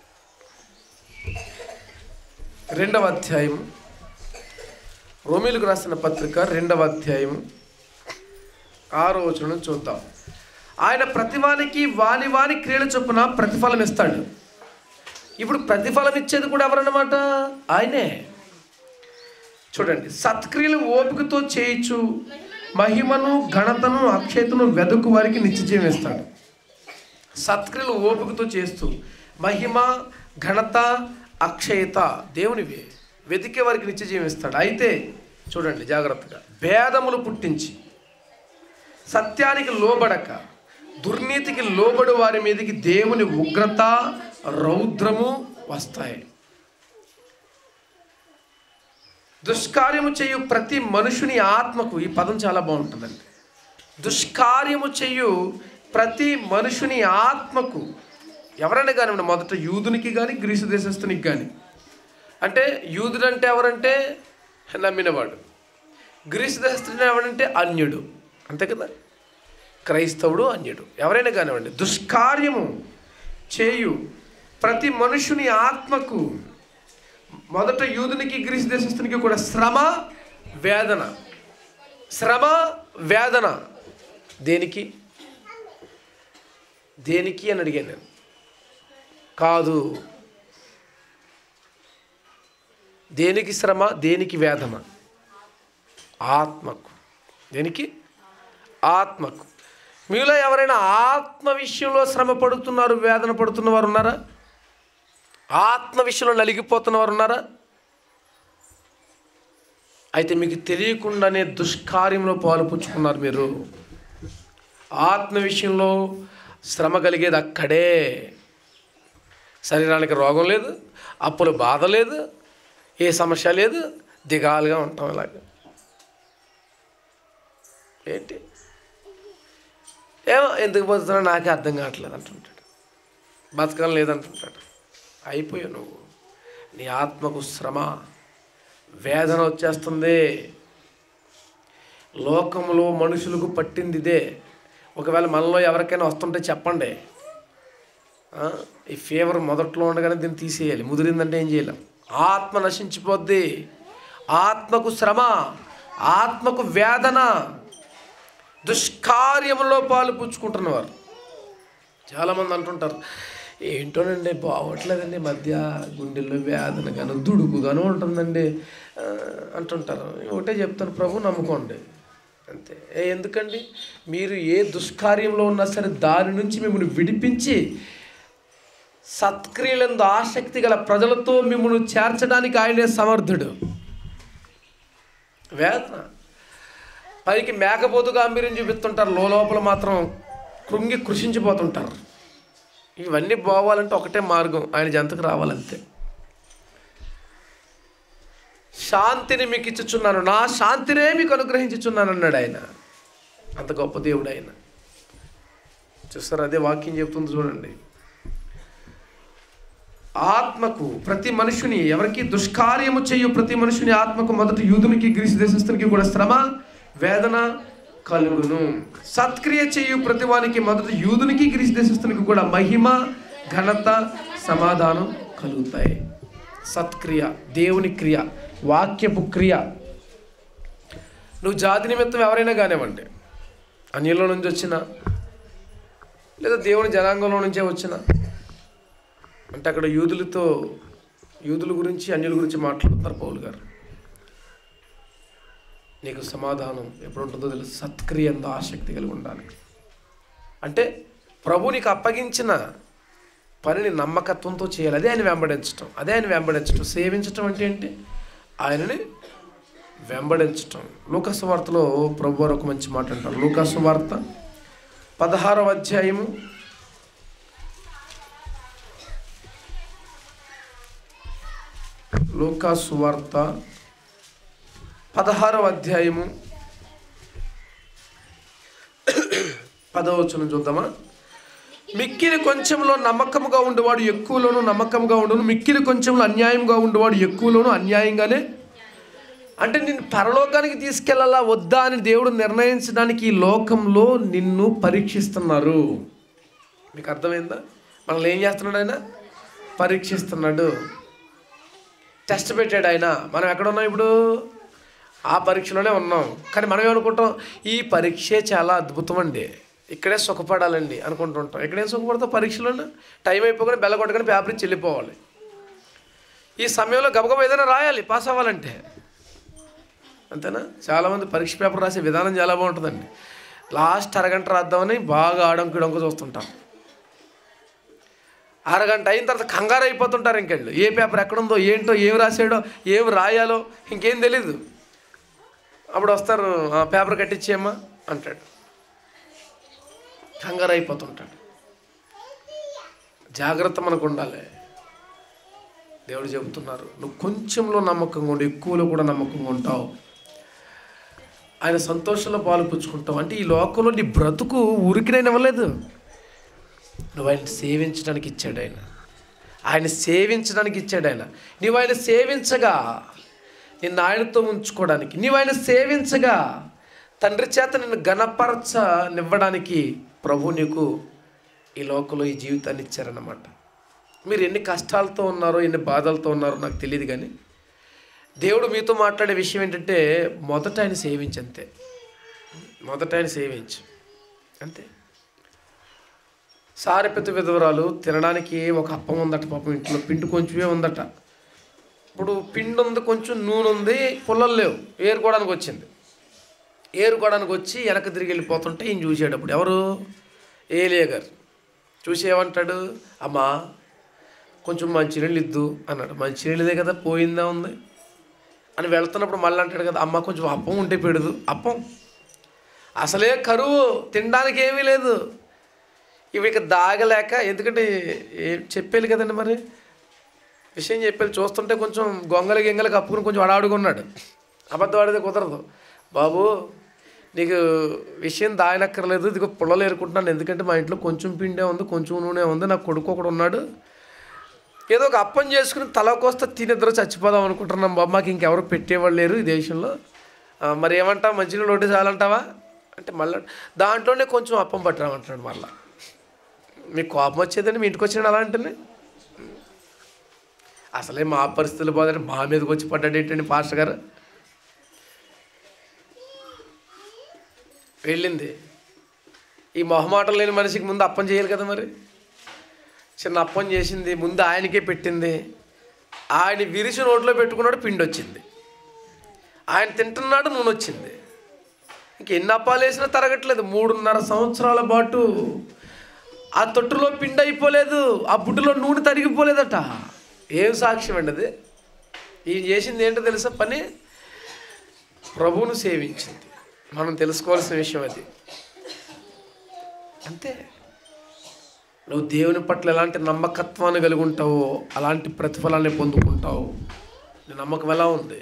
రెండవ అధ్యాయం రోమిలకు రాసిన పత్రిక రెండవ అధ్యాయం ఆరో వచనం చూద్దాం ఆయన ప్రతివానికి వాని వాని క్రియల చొప్పున ప్రతిఫలం ఇస్తాడు ఇప్పుడు ప్రతిఫలం ఇచ్చేది కూడా ఎవరన్నమాట ఆయనే చూడండి సత్క్రియలు ఓపికతో చేయించు మహిమను ఘనతను అక్షయతను వెదుకు వారికి నిత్యజీవం ఇస్తాడు సత్క్రియలు ఓపికతో చేస్తూ మహిమ ఘనత అక్షయత దేవునివే వెతికే వారికి నిత్యజీవం ఇస్తాడు అయితే చూడండి జాగ్రత్తగా భేదములు పుట్టించి సత్యానికి లోబడక దుర్నీతికి లోబడు వారి మీదకి దేవుని ఉగ్రత రౌద్రము వస్తాయి దుష్కార్యము చేయు ప్రతి మనుషుని ఆత్మకు ఈ పదం చాలా బాగుంటుందండి దుష్కార్యము చేయు ప్రతి మనుషుని ఆత్మకు ఎవరైనా కానివ్వండి మొదట యూదునికి కానీ గ్రీసు దేశస్తునికి కానీ అంటే యూదుడు అంటే ఎవరంటే నమ్మినవాడు గ్రీసు దేశస్తుడు ఎవడంటే అన్యుడు అంతే కదా క్రైస్తవుడు అన్యుడు ఎవరైనా కానివ్వండి దుష్కార్యము చేయు ప్రతి మనుషుని ఆత్మకు మొదట యూదునికి గ్రీసు దేశస్తునికి కూడా శ్రమ వేదన శ్రమ వేదన దేనికి దేనికి అని అడిగాను నేను కాదు దేనికి శ్రమ దేనికి వేదన ఆత్మకు దేనికి ఆత్మకు మీలో ఎవరైనా ఆత్మ విషయంలో శ్రమ పడుతున్నారు వేదన పడుతున్న వారు ఉన్నారా ఆత్మ విషయంలో నలిగిపోతున్న వారు ఉన్నారా అయితే మీకు తెలియకుండానే దుష్కార్యంలో పాలుపుచ్చుకున్నారు మీరు ఆత్మ విషయంలో శ్రమ కలిగేది అక్కడే శరీరానికి రోగం లేదు అప్పుల బాధ లేదు ఏ సమస్య లేదు దిగాలుగా ఉంటాం ఇలాగ ఏంటి ఏమో ఎందుకు బతుకుతున్నా నాకే అర్థం కావట్లేదు అంటుంటాడు బతకం లేదంటుంటాడు అయిపోయావు నువ్వు నీ ఆత్మకు శ్రమ వేదన వచ్చేస్తుంది లోకంలో మనుషులకు పట్టింది ఇదే ఒకవేళ మనలో ఎవరికైనా వస్తుంటే చెప్పండి ఆ, ఈ ఫీవర్ మొదట్లో ఉండగానే దీన్ని తీసేయాలి ముదిరిందంటే ఏం చేయలేం ఆత్మ నశించిపోద్ది ఆత్మకు శ్రమ ఆత్మకు వేదన దుష్కార్యములో పాలు పుచ్చుకుంటున్నవారు చాలామంది అంటుంటారు ఏంటోనండి బాగోట్లేదండి ఈ మధ్య గుండెల్లో వేదన గాను దుడుకుగాను ఉంటుందండి ఆ, అంటుంటారు ఒకటే చెప్తాను ప్రభు నమ్ముకోండి అంతే ఏ ఎందుకండి మీరు ఏ దుష్కార్యంలో ఉన్నా సరే దాని నుంచి మిమ్మల్ని విడిపించి సత్క్రియలందు ఆసక్తి గల ప్రజలతో మిమ్మల్ని చేర్చడానికి ఆయనే సమర్థుడు వేదన పైకి మేకపోతు గాంభీర్యం చూపిస్తుంటారు లోపల మాత్రం కృంగి కృషించిపోతుంటారు ఇవన్నీ పోవాలంటే ఒకటే మార్గం ఆయన జంతకు రావాలంతే శాంతిని మీకు ఇచ్చుచున్నాను నా శాంతినే మీకు అనుగ్రహించుచున్నాను అన్నాడు ఆయన అంత గొప్ప దేవుడు ఆయన చూస్తారు అదే వాక్యం చెప్తుంది చూడండి ఆత్మకు ప్రతి మనుషుని ఎవరికి దుష్కార్యము చేయు ప్రతి మనుషుని ఆత్మకు మొదటి యూదునికి గ్రీసు దేశస్తునికి కూడా శ్రమ వేదన కలుగును సత్క్రియ చేయు ప్రతి వానికి మొదటి యూదునికి గ్రీసు దేశస్తునికి కూడా మహిమ ఘనత సమాధానం కలుగుతాయి సత్క్రియ దేవుని క్రియ వాక్యపు క్రియ నువ్వు జాతి నిమిత్తం ఎవరైనా కానివ్వండి అన్యుల నుంచి వచ్చినా లేదా దేవుని జనాంగంలో నుంచే వచ్చినా అంటే అక్కడ యూదులతో యూదుల గురించి అన్యుల గురించి మాట్లాడుతున్నారు పౌలు గారు నీకు సమాధానం ఎప్పుడు ఉంటుందో తెలుసు సత్క్రియ ఎంతో ఆసక్తి కలిగి ఉండాలి అంటే ప్రభు నీకు అప్పగించిన పనిని నమ్మకత్వంతో చేయాలి అదే ఆయన వెంబడించటం అదే ఆయన వెంబడించటం సేవించటం అంటే ఏంటి ఆయనని వెంబడించటం లూకాసు వార్తలో ప్రభు వారు ఒక మంచి మాట అంటారు లూకాసు వార్త పదహారవ అధ్యాయము లూకాసు వార్త పదహారవ అధ్యాయము పదవచనం చూద్దామా మిక్కిలి కొంచెంలో నమ్మకముగా ఉండేవాడు ఎక్కువలోను నమ్మకంగా ఉండును మిక్కిలి కొంచెంలో అన్యాయంగా ఉండేవాడు ఎక్కువలోను అన్యాయంగానే అంటే నిన్ను పరలోకానికి తీసుకెళ్ళాలా వద్దా అని దేవుడు నిర్ణయించడానికి ఈ లోకంలో నిన్ను పరీక్షిస్తున్నారు మీకు అర్థమైందా మనల్ని ఏం చేస్తున్నాడు ఆయన పరీక్షిస్తున్నాడు టెస్ట్ పెట్టాడు ఆయన మనం ఎక్కడ ఉన్నాం ఇప్పుడు ఆ పరీక్షలోనే ఉన్నాం కానీ మనం ఏమనుకుంటాం ఈ పరీక్షే చాలా అద్భుతం అండి ఇక్కడే సుఖపడాలండి అనుకుంటుంటాం ఇక్కడేం సుఖపడతాం పరీక్షలోనే టైం అయిపోగానే బెల్ల కొట్టుకొని పేపర్ ఇచ్చి వెళ్ళిపోవాలి ఈ సమయంలో గబగబా ఏదైనా రాయాలి పాస్ అవ్వాలంటే అంతేనా చాలామంది పరీక్ష పేపర్ రాసే విధానం చాలా బాగుంటుందండి లాస్ట్ అరగంట రాద్దామని బాగా ఆడంకు డొంక చూస్తుంటాం అరగంట అయిన తర్వాత కంగారు అయిపోతుంటారు ఇంకెళ్ళు ఏ పేపర్ ఎక్కడుందో ఏంటో ఏం రాసాడో ఏం రాయాలో ఇంకేం తెలీదు అప్పుడు వస్తారు "ఆ, పేపర్ కట్టించేయమ్మా అంటాడు కంగారు అయిపోతుంటాడు జాగ్రత్త మనకు ఉండాలి దేవుడు చెబుతున్నారు నువ్వు కొంచెంలో నమ్మకంగా ఉండి ఎక్కువలో కూడా నమ్మకంగా ఉంటావు ఆయన సంతోషంలో పాలు పుచ్చుకుంటావు అంటే ఈ లోకంలో నీ బ్రతుకు ఊరికినైనా ఇవ్వలేదు నువ్వు ఆయన సేవించడానికి ఇచ్చాడు ఆయన ఆయన సేవించడానికి ఇచ్చాడు ఆయన నువ్వు ఆయన సేవించగా నిన్ను ఆయనతో ఉంచుకోవడానికి నీవు ఆయన సేవించగా తండ్రి చేత నిన్ను గణపరచనివ్వడానికి ప్రభు నీకు ఈ లోకంలో ఈ జీవితాన్ని ఇచ్చారన్నమాట మీరు ఎన్ని కష్టాలతో ఉన్నారో ఎన్ని బాధలతో ఉన్నారో నాకు తెలియదు కానీ దేవుడు మీతో మాట్లాడే విషయం ఏంటంటే మొదట ఆయన సేవించంతే మొదట ఆయన సేవించు అంతే సారెపెత్త విధవరాలు తినడానికి ఒక అప్పం ఉందట పాపం ఇంట్లో పిండి కొంచెమే ఉందట ఇప్పుడు పిండి ఉంది కొంచెం నూనె ఉంది పుల్లలు లేవు ఏరుకోవడానికి వచ్చింది ఏరుకోవడానికి వచ్చి వెనక్కి తిరిగి వెళ్ళిపోతుంటే ఈయన చూసాడు అప్పుడు ఎవరు ఏలియా గారు చూసి ఏమంటాడు అమ్మా కొంచెం మంచినీళ్ళు ఇద్దు అన్నాడు మంచినీళ్ళదే కదా పోయిందా ఉంది అని వెళ్తున్నప్పుడు మళ్ళీ అంటాడు కదా అమ్మ కొంచెం అప్పం ఉంటే పెడదు అప్పం అసలే కరువు తినడానికి ఏమీ లేదు ఇవి ఇక దాగలేక ఎందుకంటే ఏ- చెప్పేది కదండి మరి విషయం చెప్పేది చూస్తుంటే కొంచెం గొంగలి గింగలు కప్పుకుని కొంచెం అడావుడిగా ఉన్నాడు అబద్ధం ఆడితే కుదరదు బాబు నీకు విషయం దాయనక్కర్లేదు ఇదిగో పుల్లలు ఏరుకుంటున్నాను ఎందుకంటే మా ఇంట్లో కొంచెం పిండే ఉంది కొంచెం నూనె ఉంది నా కొడుకు ఒకడు ఉన్నాడు ఏదో ఒక అప్పం చేసుకుని తల కోస్తా తినిద్దరు చచ్చిపోదాం అనుకుంటున్నాం బాబు మాకు ఇంకెవరు పెట్టేవాళ్ళు లేరు ఈ దేశంలో ఆ, మరి ఏమంటావు మంచినీళ్ళు ఒకటి చాలంటావా అంటే మళ్ళీ దాంట్లోనే కొంచెం అప్పం పట్టరామంటున్నాడు మళ్ళీ మీకు కోపం వచ్చేదని మీ ఇంటికి వచ్చినాడు అలా అంటే అసలే మా పరిస్థితులు పోదని మా మీదకి వచ్చి పడ్డాడు ఏంటండి పాస్టర్ గారు వెళ్ళింది ఈ మొహమాటం లేని మనిషికి ముందు అప్పం చేయాలి కదా మరి చిన్న అప్పం చేసింది ముందు ఆయనకే పెట్టింది ఆయన విరిచి నోట్లో పెట్టుకున్నాడు పిండి వచ్చింది ఆయన తింటున్నాడు నూనె వచ్చింది ఇంక ఎన్ని అప్పాలు వేసినా తరగట్లేదు మూడున్నర సంవత్సరాల పాటు ఆ తొట్టులో పిండి అయిపోలేదు ఆ బుడ్డులో నూనె తరిగిపోలేదట ఏం సాక్ష్యం అండి అది ఈయన చేసింది ఏంటో తెలుసా పని ప్రభువును సేవించింది మనం తెలుసుకోవాల్సిన విషయం అది అంతే నువ్వు దేవుని పట్ల ఎలాంటి నమ్మకత్వాన్ని కలిగి ఉంటావో అలాంటి ప్రతిఫలాన్ని పొందుకుంటావు నీ నమ్మకం ఎలా ఉంది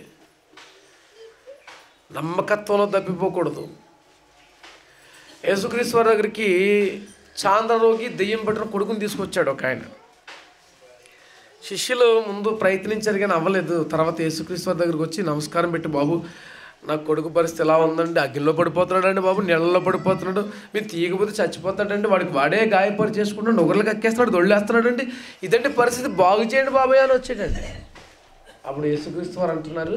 నమ్మకత్వంలో తప్పిపోకూడదు యేసుక్రీశ్వర దగ్గరికి చాంద్రరోగి దెయ్యం పట్టిన కొడుకుని తీసుకొచ్చాడు ఒక ఆయన శిష్యులు ముందు ప్రయత్నించారు కానీ అవ్వలేదు తర్వాత యేసుక్రీశ్వర దగ్గరికి వచ్చి నమస్కారం పెట్టి బాబు నా కొడుకు పరిస్థితి ఎలా ఉందండి అగ్గిలో పడిపోతున్నాడండి బాబు నీళ్ళలో పడిపోతున్నాడు మీరు తీయకపోతే చచ్చిపోతాడండి వాడికి వాడే గాయపరి చేసుకుంటాడు నొగర్లు కక్కేస్తున్నాడు దొళ్ళేస్తున్నాడండి ఇదంటే పరిస్థితి బాగు చేయండి బాబాయ్ అని వచ్చాడండి అప్పుడు యేసుక్రీస్తు వారు అంటున్నారు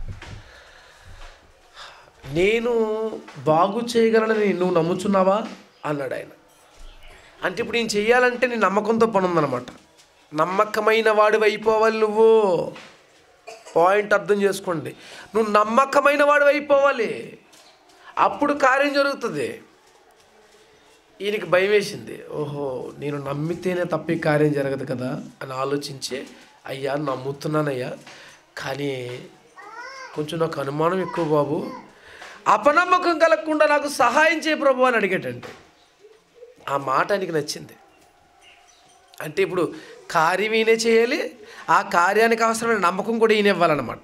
నేను బాగు చేయగలనని నువ్వు నమ్ముచున్నావా అన్నాడు ఆయన అంటే ఇప్పుడు నేను చెయ్యాలంటే నీ నమ్మకంతో పని ఉందన్నమాట నమ్మకమైన వాడివి అయిపోవాలి నువ్వు పాయింట్ అర్థం చేసుకోండి నువ్వు నమ్మకమైన వాడివి అయిపోవాలి అప్పుడు కార్యం జరుగుతుంది ఈయనకి భయం వేసింది ఓహో నేను నమ్మితేనే తప్ప ఈ కార్యం జరగదు కదా అని ఆలోచించి అయ్యా నమ్ముతున్నానయ్యా కానీ కొంచెం నాకు అనుమానం ఎక్కువ బాబు అపనమ్మకం కలగకుండా నాకు సహాయం చేయ ప్రభు అని అడిగేటండి ఆ మాట ఆయనకి నచ్చింది అంటే ఇప్పుడు కార్యం ఈయనే చేయాలి ఆ కార్యానికి అవసరమైన నమ్మకం కూడా ఈయన ఇవ్వాలన్నమాట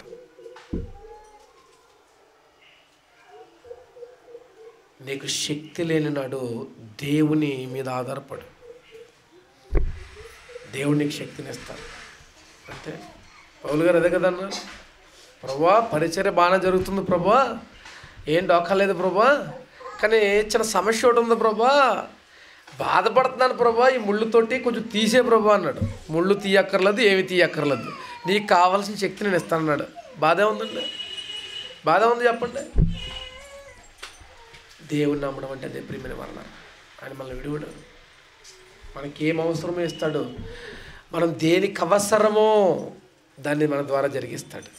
నీకు శక్తి లేని నాడు దేవుని మీద ఆధారపడు దేవుడు నీకు శక్తిని ఇస్తాడు అంతే పౌలు గారు అదే కదా అన్నారు ప్రభా పరిచర్య బాగానే జరుగుతుంది ప్రభా ఏం డోకలేదు ప్రభా కానీ చిన్న సమస్య ఒకటి ఉంది ప్రభా బాధపడుతున్నాను ప్రభా ఈ ముళ్ళుతోటి కొంచెం తీసే ప్రభా అన్నాడు ముళ్ళు తీయక్కర్లేదు ఏమి తీయక్కర్లేదు నీకు కావాల్సిన శక్తి నేను ఇస్తానన్నాడు బాధే ఉందండి బాధ ఉంది చెప్పండి దేవుని నమ్మడం అంటే అదే ప్రియమైన వలన ఆయన మనల్ని విడివడు మనకి ఏం అవసరమో ఇస్తాడు మనం దేనికి అవసరమో దాన్ని మన ద్వారా జరిగిస్తాడు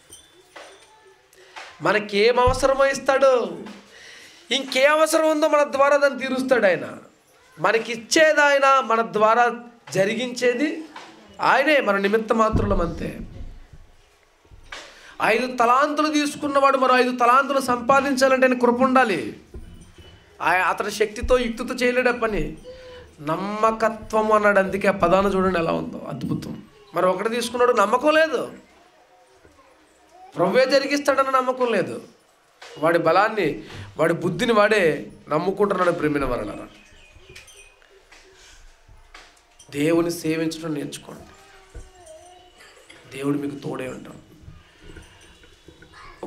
మనకి ఏం అవసరమో ఇస్తాడు ఇంకే అవసరం ఉందో మన ద్వారా దాన్ని తీరుస్తాడు ఆయన మనకి ఇచ్చేది ఆయన మన ద్వారా జరిగించేది ఆయనే మన నిమిత్త మాత్రులం అంతే ఐదు తలాంతులు తీసుకున్నవాడు మరో ఐదు తలాంతులు సంపాదించాలంటే ఆయన కృప ఉండాలి ఆ- అతని శక్తితో యుక్తితో చేయలేడు ఆ పని నమ్మకత్వం అన్నాడు అందుకే ఆ పదాన్ని చూడండి ఎలా ఉందో అద్భుతం మరి ఒకటి తీసుకున్నాడు నమ్మకం లేదు ప్రవ్వే జరిగిస్తాడన్న నమ్మకం లేదు వాడి బలాన్ని వాడి బుద్ధిని వాడే నమ్ముకుంటున్నాడు ప్రేమిన వలన దేవుని సేవించడం నేర్చుకోండి దేవుడు మీకు తోడే ఉంటాడు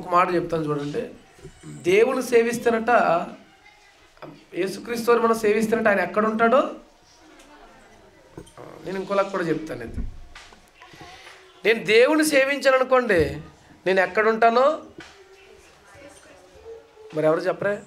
ఒక మాట చెప్తాను చూడండి దేవుని సేవిస్తానట యేసుక్రీస్తు వారు మనం సేవిస్తానంటే ఆయన ఎక్కడ ఉంటాడో నేను ఇంకోలాగా కూడా చెప్తాను ఇది నేను దేవుని సేవించాను అనుకోండి నేను ఎక్కడ ఉంటానో మరి ఎవరు చెప్పరే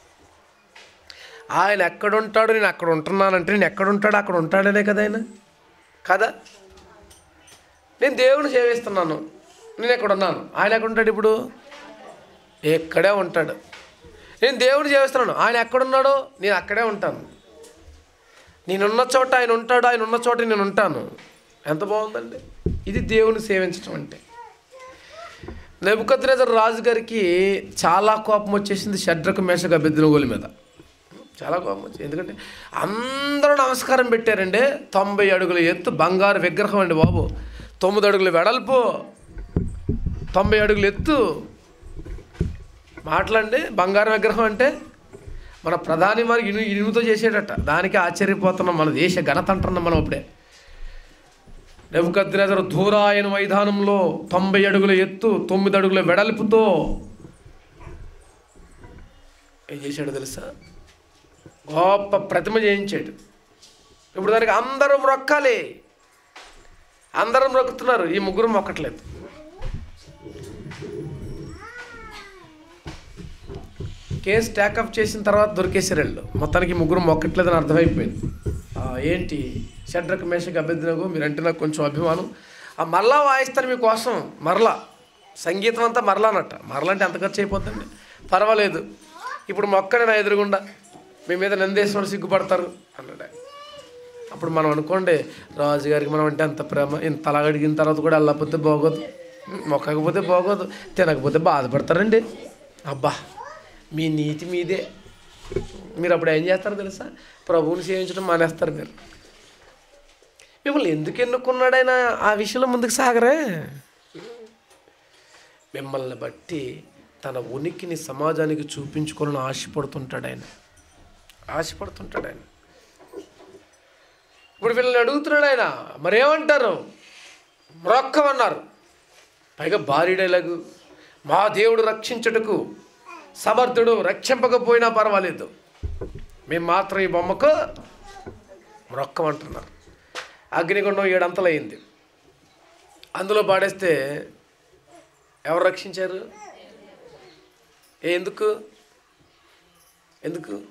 ఆయన ఎక్కడ ఉంటాడు నేను అక్కడ ఉంటున్నానంటే నేను ఎక్కడ ఉంటాడు అక్కడ ఉంటాడనే కదా ఆయన కదా నేను దేవుని సేవిస్తున్నాను నేను ఎక్కడ ఉన్నాను ఆయన ఎక్కడ ఉంటాడు ఇప్పుడు ఎక్కడే ఉంటాడు నేను దేవుని సేవిస్తున్నాను ఆయన ఎక్కడున్నాడో నేను అక్కడే ఉంటాను నేనున్న చోట ఆయన ఉంటాడు ఆయన ఉన్న చోట నేను ఉంటాను ఎంత బాగుందండి ఇది దేవుని సేవించడం అంటే నెబుకద్రేజర్ రాజు గారికి చాలా కోపం వచ్చేసింది షడ్రకు మేషక బెద్దినగోలు మీద చాలా కోపం వచ్చింది ఎందుకంటే అందరూ నమస్కారం పెట్టారండి తొంభై అడుగుల ఎత్తు బంగారు విగ్రహం అండి బాబు తొమ్మిది అడుగుల వెడల్పు తొంభై అడుగుల ఎత్తు మాటలండి బంగారం విగ్రహం అంటే మన ప్రధాని వారికి ఇను ఇనుముతో చేసేటట్ట దానికి ఆశ్చర్యపోతున్నాం మన దేశ ఘనత అంటున్నాం మనం అప్పుడే నెబుకద్రేజరు దూరాయన మైదానంలో తొంభై అడుగుల ఎత్తు తొమ్మిది అడుగుల వెడల్పుతో ఏం చేశాడు తెలుసా గొప్ప ప్రతిమ చేయించాడు ఇప్పుడు దానికి అందరూ మొక్కాలి అందరూ మొక్కుతున్నారు ఈ ముగ్గురు మొక్కట్లేదు కేసు ట్యాకప్ చేసిన తర్వాత దొరికేసారు వీళ్ళు మొత్తానికి ఈ ముగ్గురు మొక్కట్లేదని అర్థమైపోయింది ఆ, ఏంటి షడ్రక్ మేషక్ అభ్యర్థినకు మీరంటే నాకు కొంచెం అభిమానం ఆ మరలా వాయిస్తారు మీకోసం మరలా సంగీతం అంతా మరలా అన్నట్ట మరలా అంటే ఎంత ఖర్చు అయిపోతుంది పర్వాలేదు ఇప్పుడు మొక్కని నా ఎదురుగుండా మీ మీద నందేశ్వరుడు సిగ్గుపడతారు అన్నాడు ఆయన. అప్పుడు మనం అనుకోండి రాజుగారికి మనం అంటే అంత ప్రేమ ఇంత అలా అడిగిన తర్వాత కూడా వెళ్ళకపోతే బాగోదు మొక్కకపోతే బాగోదు తినకపోతే బాధపడతారండి అబ్బా మీ నీతి మీదే మీరు అప్పుడు ఏం చేస్తారు తెలుసా ప్రభువుని సేవించడం మానేస్తారు మీరు మిమ్మల్ని ఎందుకు ఎన్నుకున్నాడైనా ఆ విషయంలో ముందుకు సాగరే మిమ్మల్ని బట్టి తన ఉనికిని సమాజానికి చూపించుకోవాలని ఆశపడుతుంటాడు ఆయన ఆశపడుతుంటాడు ఆయన ఇప్పుడు వీళ్ళని అడుగుతున్నాడు ఆయన మరేమంటారు మ్రొక్కమన్నారు పైగా భారీ డైలాగు మా దేవుడు రక్షించుటకు సమర్థుడు రక్షింపకపోయినా పర్వాలేదు మేము మాత్రం ఈ బొమ్మకు మ్రొక్కమంటున్నారు అగ్నిగుండం ఏడంతలయ్యింది అందులో పాడేస్తే ఎవరు రక్షించారు ఏ ఎందుకు ఎందుకు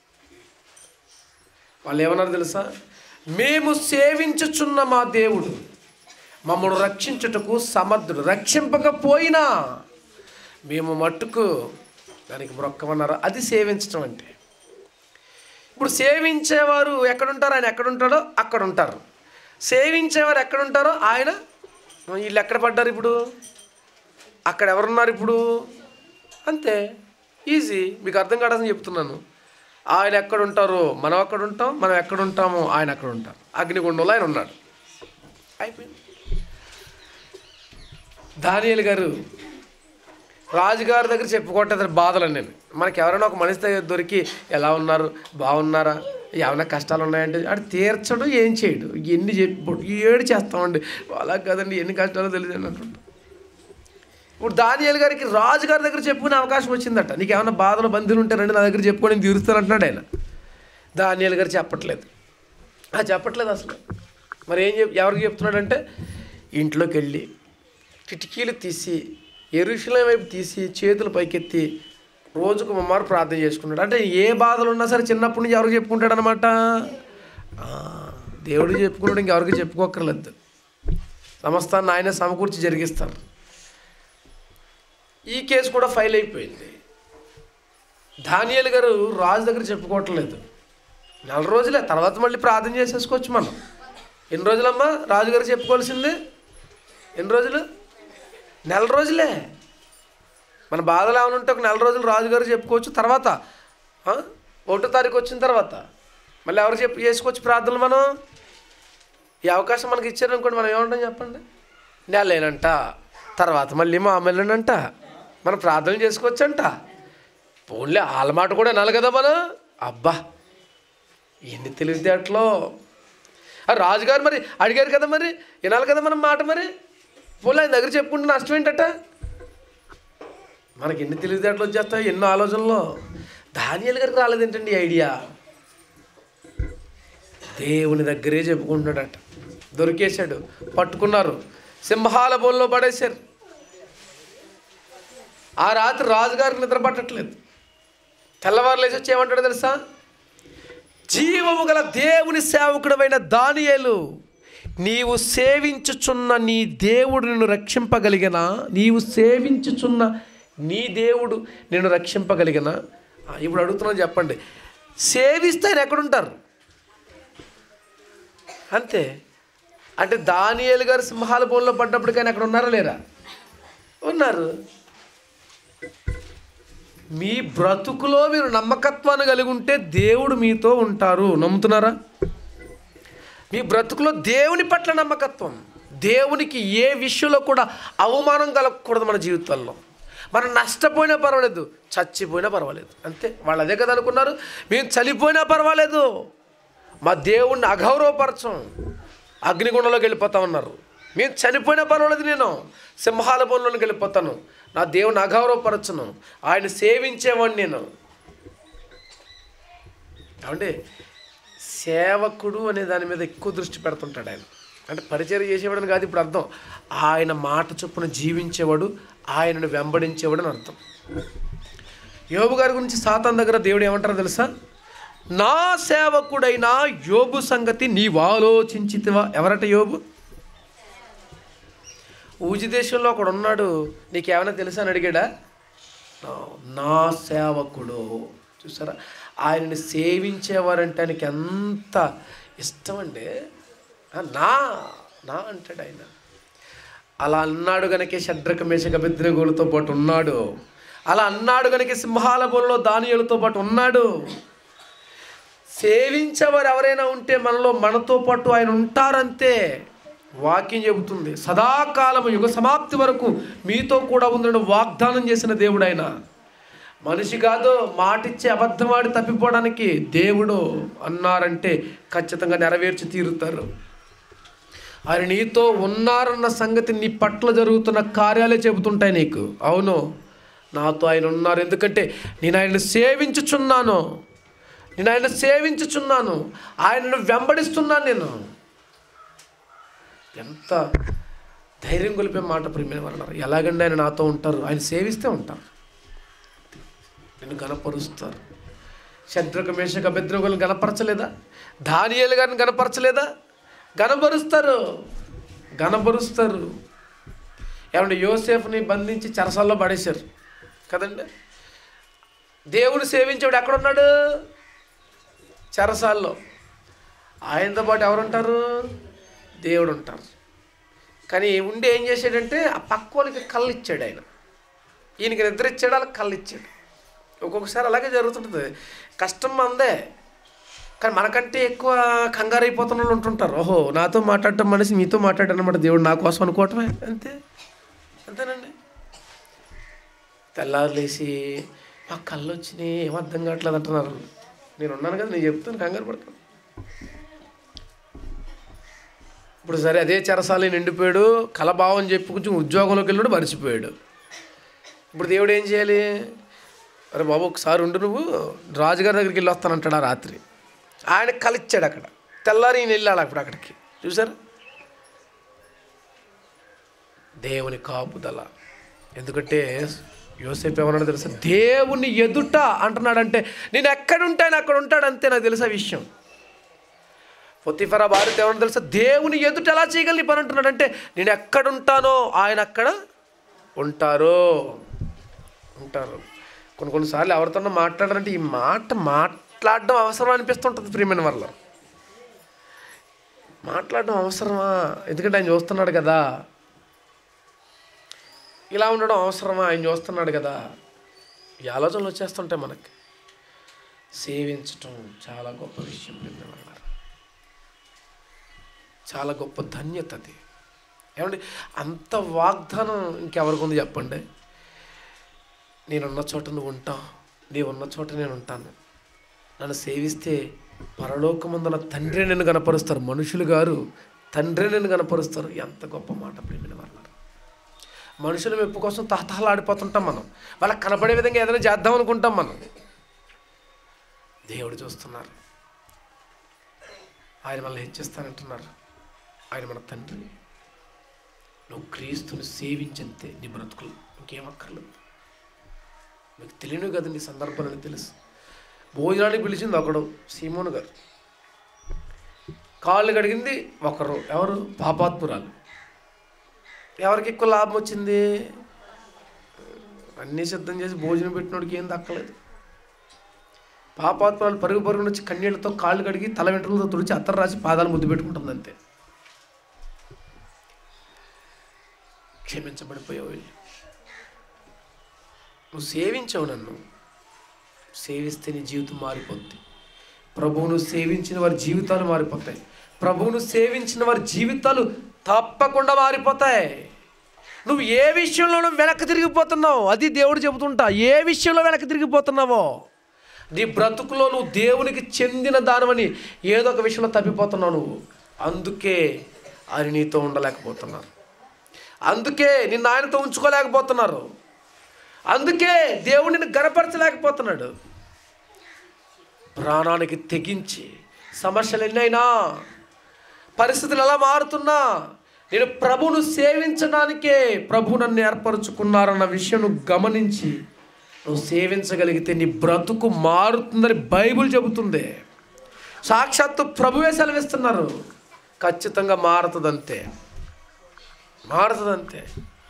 వాళ్ళు ఏమన్నారు తెలుసా మేము సేవించుచున్న మా దేవుడు మమ్మల్ని రక్షించుటకు సమర్థుడు రక్షింపకపోయినా మేము మట్టుకు దానికి మొక్కమన్నారు అది సేవించటం అంటే ఇప్పుడు సేవించేవారు ఎక్కడుంటారో ఆయన ఎక్కడుంటాడో అక్కడ ఉంటారు సేవించేవారు ఎక్కడుంటారో ఆయన వీళ్ళు ఎక్కడ పడ్డారు ఇప్పుడు అక్కడ ఎవరున్నారు ఇప్పుడు అంతే ఈజీ మీకు అర్థం కాదని చెప్తున్నాను ఆయన ఎక్కడ ఉంటారో మనం ఎక్కడ ఉంటాం మనం ఎక్కడ ఉంటామో ఆయన అక్కడ ఉంటారు అగ్నిగుండంలో ఆయన ఉన్నాడు అయిపోయింది దానియలు గారు రాజుగారి దగ్గర చెప్పుకోవట్లేదు బాధలు నేను మనకి ఎవరైనా ఒక మనిషి దగ్గర దొరికి ఎలా ఉన్నారు బాగున్నారా ఏమైనా కష్టాలు ఉన్నాయంటే ఆడు తీర్చడు ఏం చేయడు ఎన్ని చెప్పి ఏడు చేస్తామండి అలా కదండి ఎన్ని కష్టాలు తెలియదు అంటుంటాం ఇప్పుడు దానియల్ గారికి రాజుగారి దగ్గర చెప్పుకునే అవకాశం వచ్చిందట నీకు ఏమైనా బాధలు బంధువులు ఉంటే రండి నా దగ్గర చెప్పుకొని నేను తీరుస్తాను అంటున్నాడు ఆయన దానియల్ గారు చెప్పట్లేదు ఆ చెప్పట్లేదు అసలు మరి ఏం చెప్ ఎవరికి చెప్తున్నాడంటే ఇంట్లోకి వెళ్ళి కిటికీలు తీసి ఎరుషులం వైపు తీసి చేతులు పైకెత్తి రోజుకు మమ్మారు ప్రార్థన చేసుకున్నాడు అంటే ఏ బాధలు ఉన్నా సరే చిన్నప్పటి నుంచి ఎవరికి చెప్పుకుంటాడు అనమాట దేవుడికి చెప్పుకున్నాడు ఇంకెవరికి చెప్పుకోక్కర్లేదు సమస్తాన్ని ఆయనే సమకూర్చి జరిగిస్తారు ఈ కేసు కూడా ఫైల్ అయిపోయింది దానియల్ గారు రాజు దగ్గర చెప్పుకోవట్లేదు నెల రోజులే తర్వాత మళ్ళీ ప్రార్థన చేసేసుకోవచ్చు మనం ఎన్ని రోజులమ్మా రాజుగారు చెప్పుకోవాల్సింది ఎన్ని రోజులు నెల రోజులే మన బాధలు ఏమైనా ఉంటే ఒక నెల రోజులు రాజుగారు చెప్పుకోవచ్చు తర్వాత ఆ? ఒకటో తారీఖు వచ్చిన తర్వాత మళ్ళీ ఎవరు చెప్పు చేసుకోవచ్చు ప్రార్థనలు మనం ఈ అవకాశం మనకి ఇచ్చారు అనుకోండి మనం ఏమంటాం చెప్పండి నెలేనంట తర్వాత మళ్ళీ మామూలేనంట మనం ప్రార్థన చేసుకోవచ్చంట పోన్లే వాళ్ళ మాట కూడా వినాలి కదా మనం అబ్బా ఎన్ని తెలివితేటలో ఆ రాజుగారు మరి అడిగారు కదా మరి వినాలి కదా మనం మాట మరి పోలే ఆయన దగ్గర చెప్పుకుంటే నష్టం ఏంటట మనకి ఎన్ని తెలివితేటలు వచ్చేస్తాయి ఎన్నో ఆలోచనలు దానియాలు గారికి రాలేదేంటండి ఈ ఐడియా దేవుని దగ్గరే చెప్పుకుంటున్నాడట దొరికేశాడు పట్టుకున్నారు సింహాల బోల్లో పడేశారు ఆ రాత్రి రాజుగారికి నిద్ర పట్టట్లేదు తెల్లవారు లేచి వచ్చి ఏమంటాడు తెలుసా జీవము గల దేవుని సేవకుడమైన దానియేలు నీవు సేవించుచున్న నీ దేవుడు నిన్ను రక్షింపగలిగిన నీవు సేవించుచున్న నీ దేవుడు నిన్ను రక్షింపగలిగిన ఆ, ఇప్పుడు అడుగుతున్నాను చెప్పండి సేవిస్తే ఆయన ఎక్కడుంటారు అంతే అంటే దానియేలు గారు సింహాల బోన్లో పడ్డప్పటికైనా అక్కడ ఉన్నారా లేరా ఉన్నారు మీ బ్రతుకులో మీరు నమ్మకత్వాన్ని కలిగి ఉంటే దేవుడు మీతో ఉంటారు నమ్ముతున్నారా మీ బ్రతుకులో దేవుని పట్ల నమ్మకత్వం దేవునికి ఏ విషయంలో కూడా అవమానం కలగకూడదు మన జీవితాల్లో మనం నష్టపోయినా పర్వాలేదు చచ్చిపోయినా పర్వాలేదు అంతే వాళ్ళు అదే కదా అనుకున్నారు మేము చనిపోయినా పర్వాలేదు మా దేవుణ్ణి అగౌరవపరచం అగ్నిగుండంలోకి వెళ్ళిపోతా ఉన్నారు మేము చనిపోయినా పర్వాలేదు నేను సింహాల బోన్లోకి వెళ్ళిపోతాను నా దేవుని అగౌరవపరచను ఆయన సేవించేవాడిని నేను అంటే సేవకుడు అనే దాని మీద ఎక్కువ దృష్టి పెడుతుంటాడు ఆయన అంటే పరిచయం చేసేవాడని కాదు ఇప్పుడు అర్థం ఆయన మాట చొప్పున జీవించేవాడు ఆయనను వెంబడించేవాడు అని అర్థం యోబు గారి గురించి సాతాన్ దగ్గర దేవుడు ఏమంటారో తెలుసా నా సేవకుడైన యోబు సంగతి నీవు ఆలోచించితివా ఎవరట యోబు ఊజి దేశంలో ఒకడు ఉన్నాడు నీకేమైనా తెలుసా అని అడిగాడా నా- నా సేవకుడు చూసారా ఆయనని సేవించేవారంటే ఆయనకి ఎంత ఇష్టం అండి ఆ, నా నా అంటాడు ఆయన అలా అన్నాడు గనకే షడ్రక మేషక బెద్రగోలతో పాటు ఉన్నాడు అలా అన్నాడు గనక సింహాల బోన్లో దానియులతో పాటు ఉన్నాడు సేవించేవారు ఎవరైనా ఉంటే మనలో మనతో పాటు ఆయన ఉంటారంతే వాక్యం చెబుతుంది సదాకాలం యుగ సమాప్తి వరకు మీతో కూడా ఉందని వాగ్దానం చేసిన దేవుడు ఆయన మనిషి కాదు మాటిచ్చే అబద్ధమాడి తప్పిపోవడానికి దేవుడు అన్నారంటే ఖచ్చితంగా నెరవేర్చి తీరుతారు ఆయన నీతో ఉన్నారన్న సంగతి నీ పట్ల జరుగుతున్న కార్యాలే చెబుతుంటాయి నీకు అవును నాతో ఆయన ఉన్నారు ఎందుకంటే నేను ఆయన్ని సేవించుచున్నాను నేను ఆయన సేవించుచున్నాను ఆయనను వెంబడిస్తున్నాను నేను ఎంత ధైర్యం కొలిపే మాట ప్రియమైన వాళ్ళు ఎలాగండి ఆయన నాతో ఉంటారు ఆయన సేవిస్తే ఉంటారు నిన్ను గనపరుస్తారు శత్రుక మేషక బెద్రగులను గనపరచలేదా దానియేలు గారిని గనపరచలేదా గనపరుస్తారు గనపరుస్తారు ఏమంటే యోసేఫ్ని బంధించి చెరసాల్లో పడేశారు కదండి దేవుని సేవించేవాడు ఎక్కడున్నాడు చెరసాల్లో ఆయనతో పాటు ఎవరుంటారు దేవుడు ఉంటారు కానీ ఉండి ఏం చేశాడంటే ఆ పక్క వాళ్ళకి కళ్ళు ఇచ్చాడు ఆయన ఈయనకి నిద్ర ఇచ్చాడు వాళ్ళకి కళ్ళు ఇచ్చాడు ఒక్కొక్కసారి అలాగే జరుగుతుంటుంది కష్టం మందే కానీ మనకంటే ఎక్కువ కంగారు అయిపోతున్న వాళ్ళు ఉంటుంటారు ఓహో నాతో మాట్లాడటం మనిషి మీతో మాట్లాడనమాట దేవుడు నా కోసం అనుకోవటమే అంతే అంతేనండి తెల్లారు లేచి మా కళ్ళు వచ్చినాయి ఏం అర్థం కావట్లేదు అంటున్నారు నేను ఉన్నాను కదా నేను చెప్తాను కంగారు పడతాను ఇప్పుడు సరే అదే చెరసాలి నిండిపోయాడు కలభావం చెప్పి కొంచెం ఉద్యోగంలోకి వెళ్ళాడు మర్చిపోయాడు ఇప్పుడు దేవుడు ఏం చేయాలి అరే బాబు ఒకసారి ఉండు నువ్వు రాజుగారి దగ్గరికి వెళ్ళి వస్తానంటాడు ఆ రాత్రి ఆయన కలిచ్చాడు అక్కడ తెల్లారి ఈయన వెళ్ళాడు అప్పుడు అక్కడికి చూసారు దేవుని కాపుదల ఎందుకంటే యోసేపు ఏమన్నాడు తెలుసా దేవుని ఎదుట అంటున్నాడంటే నేను ఎక్కడ ఉంటాను అక్కడ ఉంటాడు అంతే నాకు తెలుసా విషయం పొత్తిఫరా భార్య ఏమన్నా తెలుసా దేవుని ఎదుట ఎలా చేయగలి పని అంటున్నాడు అంటే నేను ఎక్కడుంటానో ఆయన అక్కడ ఉంటారు ఉంటారు కొన్ని కొన్నిసార్లు ఎవరితోనో మాట్లాడారంటే ఈ మాట మాట్లాడడం అవసరం అనిపిస్తుంటుంది ప్రియమైన వల్ల మాట్లాడడం అవసరమా ఎందుకంటే ఆయన చూస్తున్నాడు కదా ఇలా ఉండడం అవసరమా ఆయన చూస్తున్నాడు కదా ఈ ఆలోచనలు వచ్చేస్తుంటాయి మనకి సేవించటం చాలా గొప్ప విషయం ప్రియమైన వాళ్ళారా. చాలా గొప్ప ధన్యత అది ఏమండి అంత వాగ్దానం ఇంకెవరికి ఉంది చెప్పండి నేనున్న చోట నువ్వు ఉంటావు నీవు ఉన్న చోట నేను ఉంటాను నన్ను సేవిస్తే పరలోకమందున తండ్రి నేను కనపరుస్తారు మనుషులు గారు తండ్రి నేను కనపరుస్తారు ఎంత గొప్ప మాట ప్రేమిన వాళ్ళు మనుషుల మెప్పు కోసం తహతహలాడిపోతుంటాం మనం వాళ్ళకి కనపడే విధంగా ఏదైనా చేద్దాం అనుకుంటాం మనం దేవుడు చూస్తున్నారు ఆయన మనల్ని హెచ్చిస్తానంటున్నారు ఆయన మన తండ్రి నువ్వు క్రీస్తుని సేవించంతే నీ బ్రతుకులు ఇంకేం అక్కర్లేదు మీకు తెలియను కదా నీ సందర్భాలని తెలుసు భోజనానికి పిలిచింది ఒకడు సీమోను గారు కాళ్ళు కడిగింది ఒకరు ఎవరు పాపాత్మురాలు ఎవరికి ఎక్కువ లాభం వచ్చింది అన్నీ సిద్ధం చేసి భోజనం పెట్టినోడికి ఏం దక్కలేదు పాపాత్మరాలు పరుగు పరుగున వచ్చి కన్నీళ్లతో కాళ్ళు కడిగి తల వెంట్రులతో తుడిచి అత్తరు రాసి పాదాలు ముద్దు పెట్టుకుంటుంది అంతే క్షమించబడిపోయావు వెళ్ళి నువ్వు సేవించావు నన్ను సేవిస్తే నీ జీవితం మారిపోద్ది ప్రభువును సేవించిన వారి జీవితాలు మారిపోతాయి ప్రభువును సేవించిన వారి జీవితాలు తప్పకుండా మారిపోతాయి నువ్వు ఏ విషయంలోనూ వెనక్కి తిరిగిపోతున్నావు అది దేవుడు చెబుతుంటా ఏ విషయంలో వెనక్కి తిరిగిపోతున్నావో నీ బ్రతుకులో నువ్వు దేవునికి చెందిన దానవని ఏదో ఒక విషయంలో తప్పిపోతున్నావు నువ్వు అందుకే ఆయన నీతో ఉండలేకపోతున్నారు అందుకే నిన్ను ఆయనతో ఉంచుకోలేకపోతున్నారు అందుకే దేవుడిని గనపరచలేకపోతున్నాడు ప్రాణానికి తెగించి సమస్యలు ఎన్నైనా పరిస్థితులు ఎలా మారుతున్నా నేను ప్రభువును సేవించడానికే ప్రభు నన్ను ఏర్పరచుకున్నారన్న విషయం నువ్వు గమనించి నువ్వు సేవించగలిగితే నీ బ్రతుకు మారుతుందని బైబిల్ చెబుతుంది సాక్షాత్తు ప్రభువే సెలవిస్తున్నారు ఖచ్చితంగా మారుతుందంతే మారుతుందంతే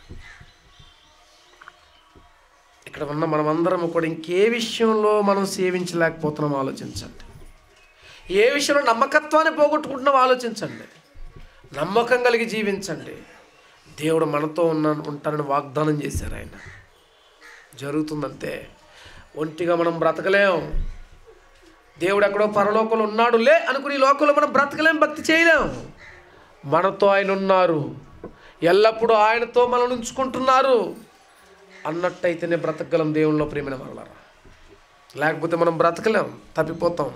ఇక్కడ ఉన్న మనమందరం కూడా ఇంకే విషయంలో మనం సేవించలేకపోతున్నాం ఆలోచించండి ఏ విషయంలో నమ్మకత్వాన్ని పోగొట్టుకుంటున్నాం ఆలోచించండి నమ్మకం కలిగి జీవించండి దేవుడు మనతో ఉన్న ఉంటానని వాగ్దానం చేశారు ఆయన జరుగుతుందంతే ఒంటిగా మనం బ్రతకలేం దేవుడు ఎక్కడో పరలోకంలో ఉన్నాడు లే అనుకుని ఈ లోకంలో మనం బ్రతకలేం భక్తి చేయలేం మనతో ఆయన ఉన్నారు ఎల్లప్పుడూ ఆయనతో మనం ఉంచుకుంటున్నారు అన్నట్టయితేనే బ్రతకగలం దేవుళ్ళలో ప్రేమైన వరలరా లేకపోతే మనం బ్రతకలేం తప్పిపోతాం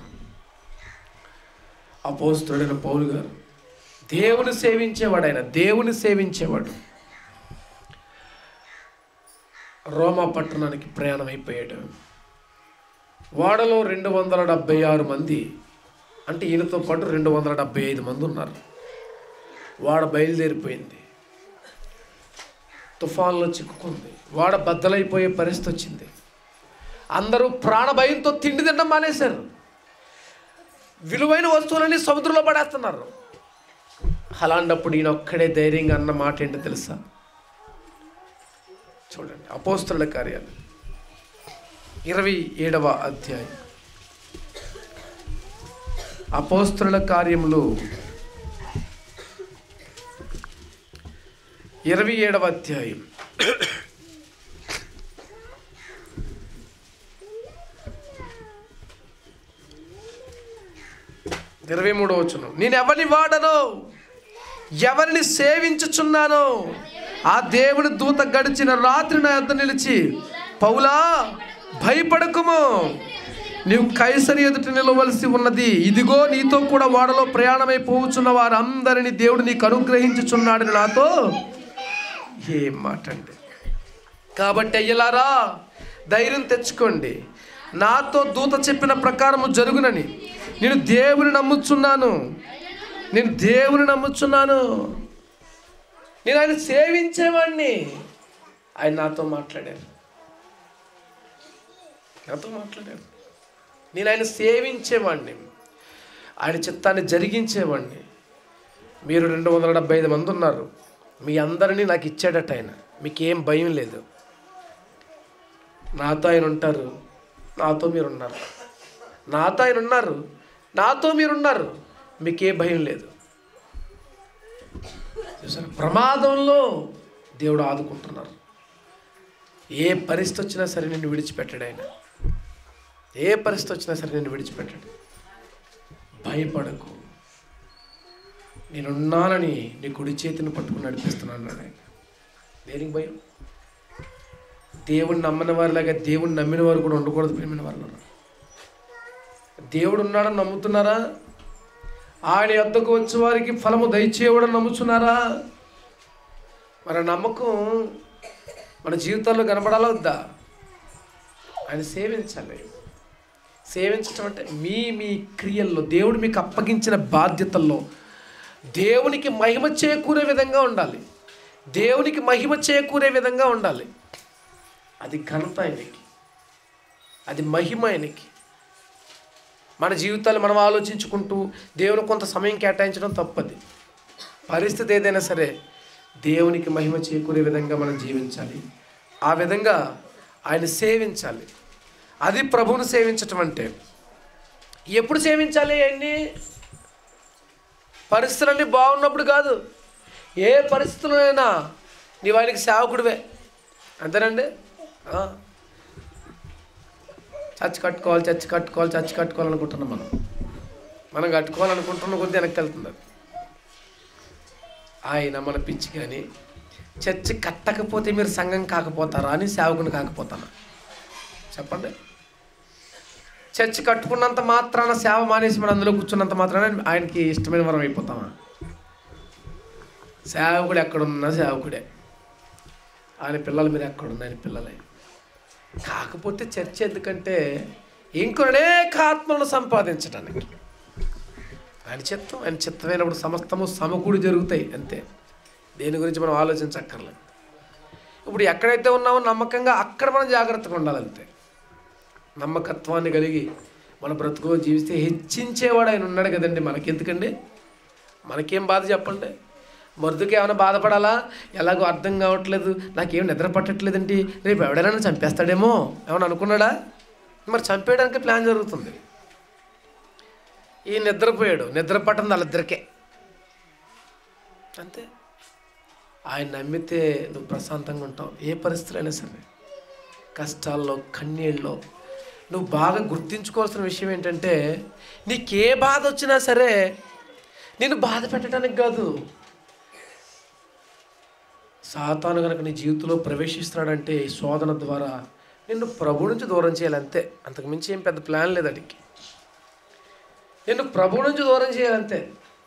అపోస్తుడైన పౌలు గారు దేవుని సేవించేవాడు ఆయన దేవుని సేవించేవాడు రోమా పట్టణానికి ప్రయాణం అయిపోయాడు వాడలో రెండు వందల డెబ్బై ఆరు మంది అంటే ఈయనతో పాటు రెండు వందల డెబ్బై ఐదు మంది ఉన్నారు వాడ బయలుదేరిపోయింది తుఫాన్లో చిక్కుకుంది వాడ బద్దలైపోయే పరిస్థితి వచ్చింది అందరూ ప్రాణ భయంతో తిండి తినడం మానేశారు విలువైన వస్తువులన్నీ సముద్రంలో పడేస్తున్నారు అలాంటప్పుడు ఈయన ఒక్కడే ధైర్యంగా అన్న మాట ఏంటో తెలుసా చూడండి అపోస్తుల కార్యాలు ఇరవై ఏడవ అధ్యాయం అపోస్తుల కార్యములు ఇరవై ఏడవ అధ్యాయం ఇరవై మూడో వచ్చును నేను ఎవరిని వాడను ఎవరిని సేవించుచున్నాను ఆ దేవుని దూత గడిచిన రాత్రి నా యొద్ద నిలిచి పౌలా భయపడకుము నీవు కైసరి ఎదుట నిలవలసి ఉన్నది ఇదిగో నీతో కూడా వాడలో ప్రయాణమై పోవుచున్న వారందరిని దేవుడు నీకు అనుగ్రహించుచున్నాడని నాతో ఏం మాట అండి కాబట్టి అయ్యలారా ధైర్యం తెచ్చుకోండి నాతో దూత చెప్పిన ప్రకారము జరుగునని నేను దేవుని నమ్ముచున్నాను నేను దేవుని నమ్ముచున్నాను నేను ఆయన సేవించేవాడిని ఆయన నాతో మాట్లాడారు నాతో మాట్లాడారు నేను ఆయన సేవించేవాడిని ఆయన చిత్తాన్ని జరిగించేవాడిని మీరు రెండు వందల డెబ్బై ఐదు మంది ఉన్నారు మీ అందరినీ నాకు ఇచ్చాడట ఆయన మీకేం భయం లేదు నాతో ఆయన ఉంటారు నాతో మీరు ఉన్నారు నాతో ఆయన ఉన్నారు నాతో మీరున్నారు మీకే భయం లేదు చూసారా ప్రమాదంలో దేవుడు ఆదుకుంటున్నారు ఏ పరిస్థితి వచ్చినా సరే నిన్ను విడిచిపెట్టాడు ఆయన ఏ పరిస్థితి వచ్చినా సరే నిన్ను విడిచిపెట్టాడు భయపడకు నేనున్నానని నీ కుడి చేతిని పట్టుకుని నడిపిస్తున్నాను అన్నాడు ఆయన దేనికి భయం దేవుని నమ్మని వారిలాగా దేవుని నమ్మిన వారు కూడా ఉండకూడదు ప్రేమిన వారు దేవుడు ఉన్నాడని నమ్ముతున్నారా ఆయన యొద్దకు వచ్చే వారికి ఫలము దయచేయవడం నమ్ముతున్నారా మరి ఆ నమ్మకం మన జీవితంలో కనబడాలా వద్దా ఆయన సేవించాలి సేవించడం అంటే మీ మీ క్రియల్లో దేవుడు మీకు అప్పగించిన బాధ్యతల్లో దేవునికి మహిమ చేకూరే విధంగా ఉండాలి దేవునికి మహిమ చేకూరే విధంగా ఉండాలి అది ఘనత ఆయనకి అది మహిమ ఆయనకి మన జీవితాలు మనం ఆలోచించుకుంటూ దేవుని కొంత సమయం కేటాయించడం తప్పది పరిస్థితి ఏదైనా సరే దేవునికి మహిమ చేకూరే విధంగా మనం జీవించాలి ఆ విధంగా ఆయన సేవించాలి అది ప్రభువును సేవించటం అంటే ఎప్పుడు సేవించాలి అన్ని పరిస్థితులన్నీ బాగున్నప్పుడు కాదు ఏ పరిస్థితుల్లోనైనా నీవు ఆయనకి సేవకుడివే అంతేనండి ఆ. చచ్చి కట్టుకోవాలి చచ్చి కట్టుకోవాలి చచ్చి కట్టుకోవాలనుకుంటున్నాం మనం మనం కట్టుకోవాలనుకుంటున్న కొద్దీ వెనక్కి వెళ్తుంది అది. ఆయన మన పిచ్చి కానీ చర్చి కట్టకపోతే మీరు సంఘం కాకపోతారా అని సేవకుని కాకపోతానా చెప్పండి చర్చి కట్టుకున్నంత మాత్రాన సేవ మానేసి మనం అందులో కూర్చున్నంత మాత్రాన ఆయనకి ఇష్టమైన వరం అయిపోతామా సేవకుడు ఎక్కడున్నా సేవకుడే ఆయన పిల్లలు మీరు ఎక్కడున్నా ఆయన పిల్లలే కాకపోతే చర్చ ఎందుకంటే ఇంకో అనేక ఆత్మలను సంపాదించడానికి ఆయన చిత్తం ఆయన చిత్తమైనప్పుడు సమస్తము సమకూడి జరుగుతాయి అంతే దేని గురించి మనం ఆలోచించక్కర్లేదు ఇప్పుడు ఎక్కడైతే ఉన్నామో నమ్మకంగా అక్కడ మనం జాగ్రత్తగా ఉండాలంతే నమ్మకత్వాన్ని కలిగి మన బ్రతుకులో జీవిస్తే హెచ్చించేవాడు ఆయన ఉన్నాడు కదండి మనకెందుకండి మనకేం బాధ చెప్పండి మరుదుకి ఏమైనా బాధపడాలా ఎలాగో అర్థం కావట్లేదు నాకేం నిద్ర పట్టట్లేదండి రేపు ఎవడైనా చంపేస్తాడేమో ఏమైనా అనుకున్నాడా మరి చంపేయడానికి ప్లాన్ జరుగుతుంది ఈ నిద్రపోయాడు నిద్ర పట్టంది వాళ్ళిద్దరికే అంతే ఆయన నమ్మితే నువ్వు ప్రశాంతంగా ఉంటావు ఏ పరిస్థితులు అయినా సరే కష్టాల్లో కన్నీళ్ళలో నువ్వు బాగా గుర్తించుకోవాల్సిన విషయం ఏంటంటే నీకే బాధ వచ్చినా సరే నేను బాధ పెట్టడానికి కాదు సాతాను కనుక నీ జీవితంలో ప్రవేశిస్తున్నాడంటే ఈ శోధన ద్వారా నిన్ను ప్రభు నుంచి దూరం చేయాలి అంతే అంతకుమించి ఏం పెద్ద ప్లాన్ లేదు అడిగి నిన్ను ప్రభు నుంచి దూరం చేయాలంతే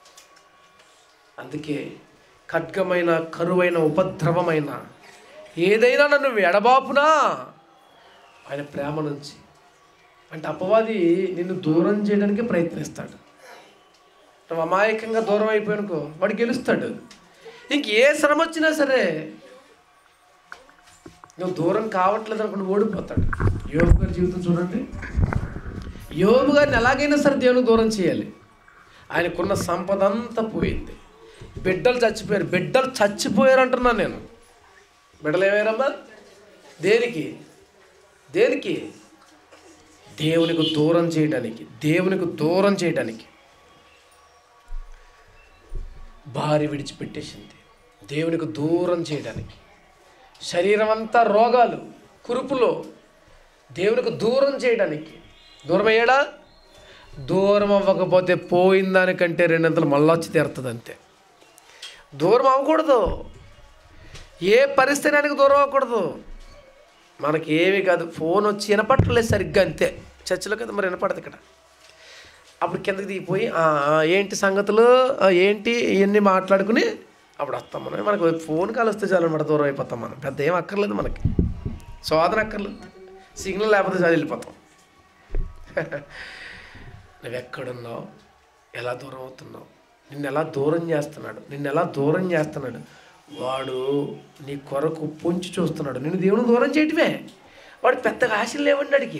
అందుకే ఖడ్గమైన కరువైన ఉపద్రవమైన ఏదైనా నన్ను ఎడబాపునా ఆయన ప్రేమ నుంచి అంటే అపవాది నిన్ను దూరం చేయడానికి ప్రయత్నిస్తాడు నువ్వు అమాయకంగా దూరం అయిపోయానుకో వాడు గెలుస్తాడు ఇంక ఏ శ్రమ వచ్చినా సరే నువ్వు దూరం కావట్లేదు అనుకుని ఓడిపోతాడు యోగు గారి జీవితం చూడండి యోగు గారిని ఎలాగైనా సరే దేవునికి దూరం చేయాలి ఆయనకున్న సంపద అంతా పోయింది బిడ్డలు చచ్చిపోయారు బిడ్డలు చచ్చిపోయారు అంటున్నాను నేను బిడ్డలు ఏమయ్యారమ్మా దేనికి దేనికి దేవునికి దూరం చేయడానికి దేవునికి దూరం చేయడానికి భార్య విడిచిపెట్టేసింది దేవునికి దూరం చేయడానికి శరీరం అంతా రోగాలు కురుపులో దేవునికి దూరం చేయడానికి దూరం అయ్యాడా దూరం అవ్వకపోతే పోయిన దానికంటే రెండంతలు మళ్ళీ వచ్చి తీరుతుంది అంతే దూరం అవ్వకూడదు ఏ పరిస్థితికి దూరం అవ్వకూడదు మనకి ఏమీ కాదు ఫోన్ వచ్చి వినపట్టలేదు సరిగ్గా అంతే చర్చిలో కదా మరి వినపడదు ఇక్కడ అప్పుడు కిందకి దిగిపోయి "ఆ, ఆ, ఏంటి సంగతులు ఆ, ఏంటి ఇవన్నీ మాట్లాడుకుని అప్పుడు వస్తాం మనం మనకు ఫోన్ కాల్ వస్తే చాలు అనమాట దూరం అయిపోతాం మనం పెద్ద ఏం అక్కర్లేదు మనకి శోధన అక్కర్లేదు సిగ్నల్ లేకపోతే చాలు వెళ్ళిపోతాం నువ్వు ఎక్కడున్నావు ఎలా దూరం అవుతున్నావు నిన్ను ఎలా దూరం చేస్తున్నాడు నిన్ను ఎలా దూరం చేస్తున్నాడు వాడు నీ కొరకు పొంచి చూస్తున్నాడు నిన్ను దేవుని దూరం చేయటమే వాడు పెద్దగా ఆశలు లేవండి అడిగి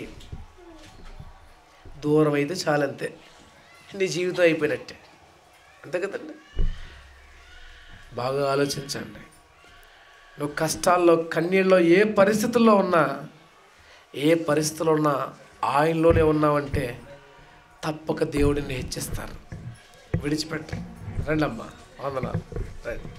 దూరం అయితే చాలంతే నీ జీవితం అయిపోయినట్టే అంతే కదండి బాగా ఆలోచించండి నువ్వు కష్టాల్లో కన్నీళ్ళలో ఏ పరిస్థితుల్లో ఉన్నా ఏ పరిస్థితుల్లో ఉన్నా ఆయనలోనే ఉన్నావంటే తప్పక దేవుడిని హెచ్చిస్తారు విడిచిపెట్ట రండి అమ్మా వందనాలు రండి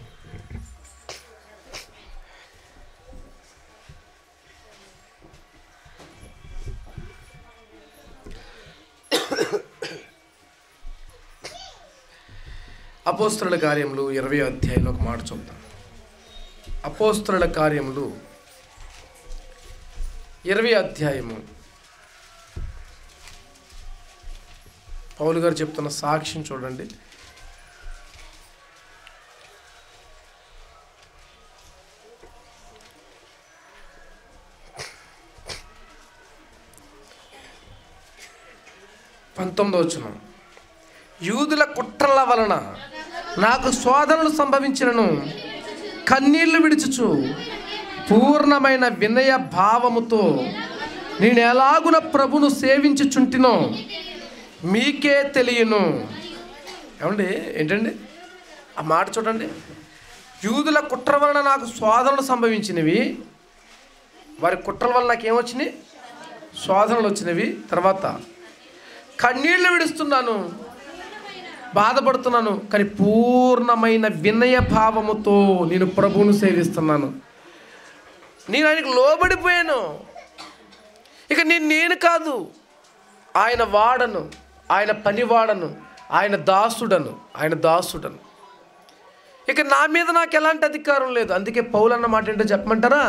అపోస్తుల కార్యములు ఇరవై అధ్యాయంలో ఒక మాట చూద్దాం అపోస్తుల కార్యములు ఇరవై అధ్యాయము పౌలు గారు చెప్తున్న సాక్ష్యం చూడండి పంతొమ్మిదో వచ్చిన యూదుల కుట్రల వలన నాకు శోధనలు సంభవించినను కన్నీళ్లు విడుచుచు పూర్ణమైన వినయ భావముతో నేను ఎలాగున ప్రభును సేవించుచుంటినో మీకే తెలియను ఏమండి ఏంటండి ఆ మాట చూడండి యూదుల కుట్ర వలన నాకు శోధనలు సంభవించినవి వారి కుట్రల వల్ల నాకు ఏమొచ్చినాయి శోధనలు వచ్చినవి తర్వాత కన్నీళ్లు విడుస్తున్నాను బాధపడుతున్నాను కానీ పూర్ణమైన వినయ భావముతో నేను ప్రభువును సేవిస్తున్నాను నేను ఆయనకు లోబడిపోయాను ఇక నేను నేను కాదు ఆయన వాడను ఆయన పనివాడను ఆయన దాసుడను ఆయన దాసుడను ఇక నా మీద నాకు ఎలాంటి అధికారం లేదు అందుకే పౌలు అన్న మాట ఏంటో చెప్పమంటారా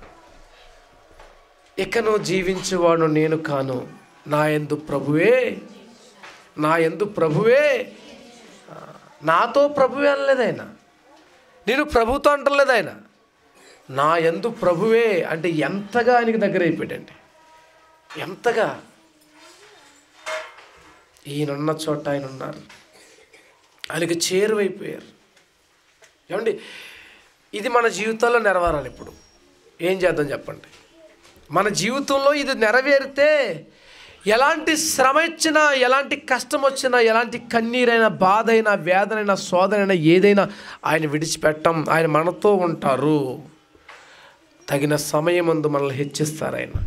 ఇకను జీవించేవాడు నేను కాను నా ఎందు ప్రభువే నా ఎందు ప్రభువే ఆ, నాతో ప్రభువే అనలేదు ఆయన నేను ప్రభుతో అంటలేదు ఆయన నా ఎందు ప్రభువే అంటే ఎంతగా ఆయనకి దగ్గర అయిపోయాడండి ఎంతగా ఈయనున్న చోట ఆయన ఉన్నారు ఆయనకి చేరువైపోయారు ఏమండి ఇది మన జీవితంలో నెరవేరాలి ఇప్పుడు ఏం చేద్దాం చెప్పండి మన జీవితంలో ఇది నెరవేరితే ఎలాంటి శ్రమ ఇచ్చినా ఎలాంటి కష్టం వచ్చినా ఎలాంటి కన్నీరైనా బాధ అయినా వేదనైనా శోధనైనా ఏదైనా ఆయన విడిచిపెట్టం ఆయన మనతో ఉంటారు తగిన సమయమందు మనల్ని హెచ్చిస్తారు ఆయన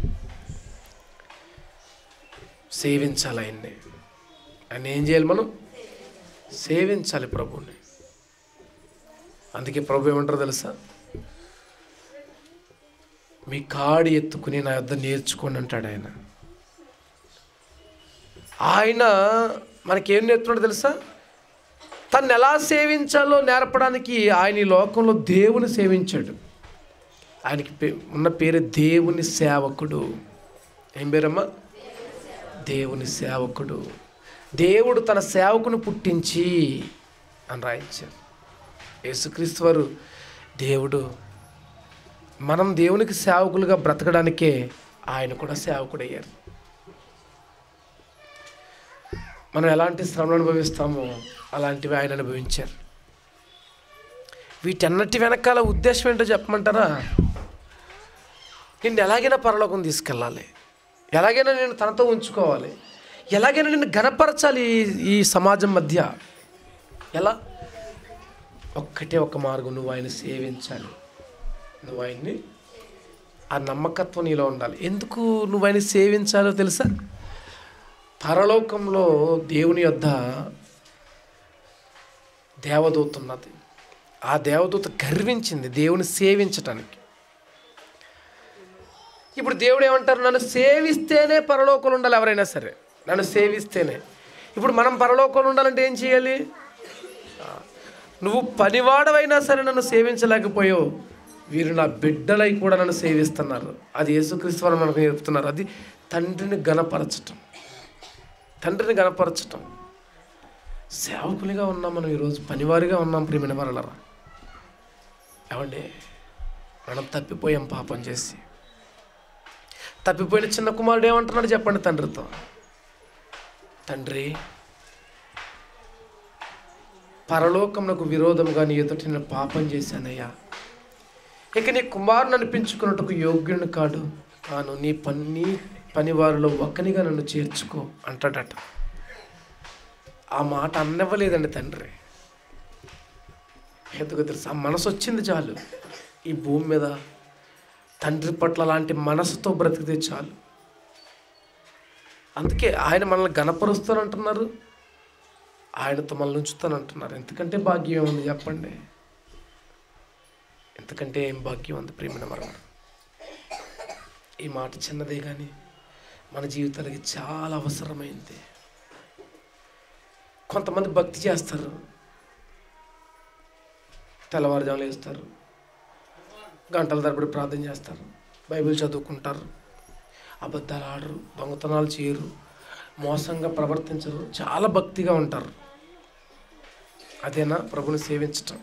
సేవించాలి ఆయన్ని ఆయన ఏం చేయాలి మనం సేవించాలి ప్రభువుని అందుకే ప్రభు ఏమంటారు తెలుసా మీ కాడి ఎత్తుకుని నా యొద్ద నేర్చుకోండి అంటాడు ఆయన ఆయన మనకేం నేర్పుతున్నాడు తెలుసా తను ఎలా సేవించాలో నేర్పడానికి ఆయన ఈ లోకంలో దేవుని సేవించాడు ఆయనకి పే- ఉన్న పేరు దేవుని సేవకుడు ఏం పేరమ్మా దేవుని సేవకుడు దేవుడు తన సేవకుని పుట్టించి అని రాయించారు యేసుక్రీస్తు వారు దేవుడు మనం దేవునికి సేవకులుగా బ్రతకడానికే ఆయన కూడా సేవకుడయ్యారు మనం ఎలాంటి శ్రమను అనుభవిస్తామో అలాంటివి ఆయన అనుభవించారు వీటన్నిటి వెనకాల ఉద్దేశం ఏంటో చెప్పమంటారా నిన్ను ఎలాగైనా పరలోకం తీసుకెళ్ళాలి ఎలాగైనా నేను తనతో ఉంచుకోవాలి ఎలాగైనా నిన్ను గనపరచాలి ఈ- ఈ సమాజం మధ్య ఎలా ఒక్కటే ఒక మార్గం నువ్వు ఆయన సేవించాలి నువ్వు ఆయన్ని ఆ నమ్మకత్వం నీలో ఉండాలి ఎందుకు నువ్వు ఆయన సేవించాలో తెలుసా పరలోకంలో దేవుని యొద్ద దేవదూత ఉన్నది ఆ దేవదూత గర్వించింది దేవుని సేవించటానికి ఇప్పుడు దేవుడు ఏమంటారు నన్ను సేవిస్తేనే పరలోకంలో ఉండాలి ఎవరైనా సరే నన్ను సేవిస్తేనే ఇప్పుడు మనం పరలోకంలో ఉండాలంటే ఏం చేయాలి ఆ, నువ్వు పనివాడవైనా సరే నన్ను సేవించలేకపోయావు వీరు నా బిడ్డలై కూడా నన్ను సేవిస్తున్నారు అది యేసుక్రీస్తు వారు మనకు చెప్తున్నారు అది తండ్రిని గణపరచటం తండ్రిని గణపరచటం సేవకులుగా ఉన్నాం మనం ఈరోజు పనివారిగా ఉన్నాం ప్రియమైన వరలరా ఏమండి మనం తప్పిపోయాం పాపం చేసి తప్పిపోయిన చిన్న కుమారుడు ఏమంటున్నాడు చెప్పండి తండ్రితో తండ్రి పరలోకమునకు విరోధముగా నీ ఎదుటి నేను పాపం చేశానయ్యా ఇక నీ కుమారుని అనిపించుకున్నట్టుకు యోగ్యుని కాడు కాను నీ పని పనివారిలో ఒక్కనిగా నన్ను చేర్చుకో అంటాడట ఆ మాట అన్నవ్వలేదండి తండ్రి ఎందుకు తెలుసా మనసు వచ్చింది చాలు ఈ భూమి మీద తండ్రి పట్ల లాంటి మనసుతో బ్రతికితే చాలు అందుకే ఆయన మనల్ని గణపరుస్తానంటున్నారు ఆయనతో మనల్ని ఉంచుతానంటున్నారు ఎందుకంటే భాగ్యం ఏముంది చెప్పండి ఎందుకంటే ఏం భాగ్యం ఉంది ప్రేమిన మరణం ఈ మాట చిన్నదే కానీ మన జీవితాలకి చాలా అవసరమైంది కొంతమంది భక్తి చేస్తారు తెల్లవారుజాములు వేస్తారు గంటల తరబడి ప్రార్థన చేస్తారు బైబిల్ చదువుకుంటారు అబద్ధాలు ఆడరు దొంగతనాలు చేయరు మోసంగా ప్రవర్తించరు చాలా భక్తిగా ఉంటారు అదేనా ప్రభుని సేవించటం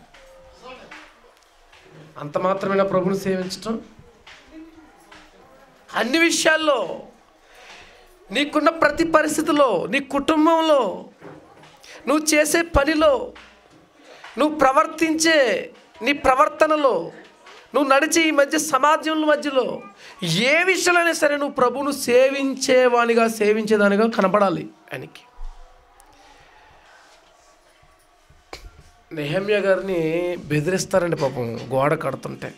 అంత మాత్రమేనా ప్రభుని సేవించటం అన్ని విషయాల్లో నీకున్న ప్రతి పరిస్థితిలో నీ కుటుంబంలో నువ్వు చేసే పనిలో నువ్వు ప్రవర్తించే నీ ప్రవర్తనలో నువ్వు నడిచే ఈ మధ్య సమాజంలో మధ్యలో ఏ విషయంలోనే సరే నువ్వు ప్రభువును సేవించేవానిగా సేవించేదానిగా కనపడాలి ఆయనకి నెహమ్య గారిని బెదిరిస్తారండి పాపం గోడ కడుతుంటే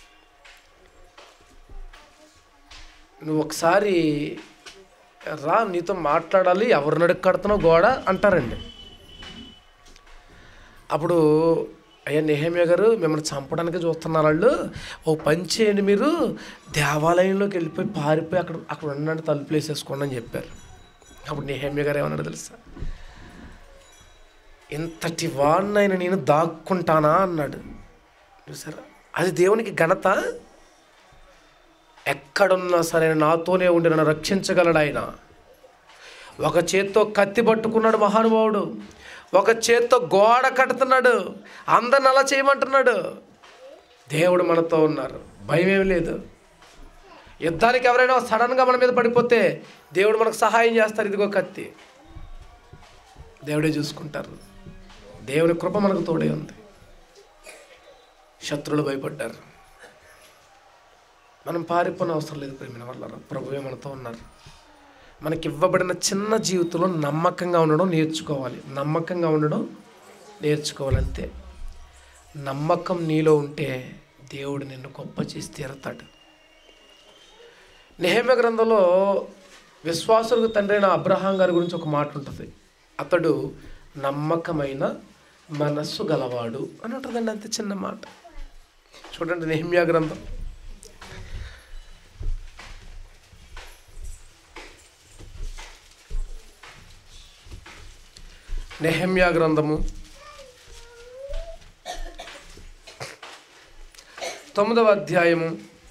నువ్వు ఒకసారి రా నీతో మాట్లాడాలి ఎవరు నడుకు కడుతున్నావు గోడ అంటారండి అప్పుడు అయ్యా నెహమ్య గారు మిమ్మల్ని చంపడానికి చూస్తున్నారు వాళ్ళు ఓ పని చేయండి మీరు దేవాలయంలోకి వెళ్ళిపోయి పారిపోయి అక్కడ అక్కడ ఉండండి తలుపులు వేసేసుకోండి అని చెప్పారు అప్పుడు నెహమ్య గారు ఏమన్నాడు తెలుసా ఇంతటి వాడినైనా నేను దాక్కుంటానా అన్నాడు చూసారా అది దేవునికి ఘనత ఎక్కడున్నా సరే నాతోనే ఉండి నన్ను రక్షించగలడు ఆయన ఒక చేత్తో కత్తి పట్టుకున్నాడు మహానుభావుడు ఒక చేత్తో గోడ కడుతున్నాడు అందరిని అలా చేయమంటున్నాడు దేవుడు మనతో ఉన్నారు భయం ఏమి లేదు యుద్ధానికి ఎవరైనా సడన్గా మన మీద పడిపోతే దేవుడు మనకు సహాయం చేస్తారు ఇదిగో కత్తి దేవుడే చూసుకుంటారు దేవుని కృప మనకు తోడే ఉంది శత్రువులు భయపడ్డారు మనం పారిపోయిన అవసరం లేదు ప్రేమిన వల్ల ప్రభువే మనతో ఉన్నారు మనకి ఇవ్వబడిన చిన్న జీవితంలో నమ్మకంగా ఉండడం నేర్చుకోవాలి నమ్మకంగా ఉండడం నేర్చుకోవాలి అంతే నమ్మకం నీలో ఉంటే దేవుడు నిన్ను గొప్ప చేసి తీరతాడు నెహమ్య గ్రంథంలో విశ్వాసులకు తండ్రి అయిన అబ్రహాం గారి గురించి ఒక మాట ఉంటుంది అతడు నమ్మకమైన మనస్సు గలవాడు అని ఉంటుందండి అంతే చిన్న మాట చూడండి నెహమ్యా గ్రంథం నెహమ్యా గ్రంథము తొమ్మిదవ అధ్యాయము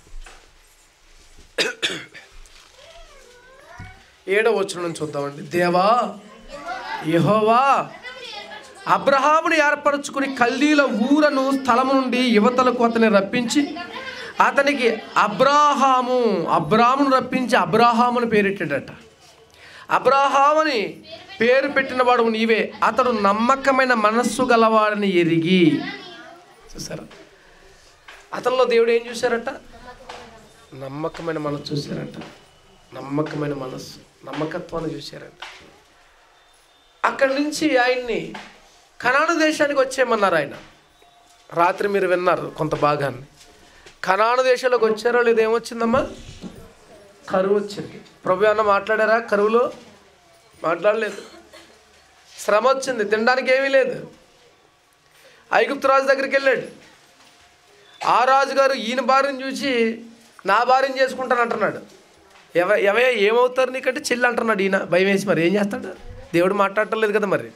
ఏడవ వచనం చూద్దామండి దేవా యెహోవా అబ్రహాముని ఏర్పరచుకుని కల్దీల ఊరను స్థలము నుండి యువతలకు అతన్ని రప్పించి అతనికి అబ్రాహాము అబ్రామును రప్పించి అబ్రాహాముని పేరెట్టాడట అబ్రాహామని పేరు పెట్టినవాడు నీవే అతడు నమ్మకమైన మనస్సు గలవాడని ఎరిగి చూసారా అతనిలో దేవుడు ఏం చూశారట నమ్మకమైన మనసు చూశారట నమ్మకమైన మనస్సు నమ్మకత్వాన్ని చూశారట అక్కడి నుంచి ఆయన్ని కనాను దేశానికి వచ్చేయమన్నారు ఆయన రాత్రి మీరు విన్నారు కొంత భాగాన్ని కనాను దేశంలోకి వచ్చారో లేదా ఏమొచ్చిందమ్మా కరువు వచ్చింది ప్రభు అన్న మాట్లాడారా కరువులో మాట్లాడలేదు శ్రమ వచ్చింది తినడానికి ఏమీ లేదు ఐగుప్తు రాజు దగ్గరికి వెళ్ళాడు ఆ రాజుగారు ఈయన భార్యను చూసి నా భార్యను చేసుకుంటాను అంటున్నాడు ఎవ ఎవే ఏమవుతారు నీకంటే చెల్లి అంటున్నాడు ఈయన భయం వేసి మరి ఏం చేస్తాడు దేవుడు మాట్లాడటం లేదు కదా మరి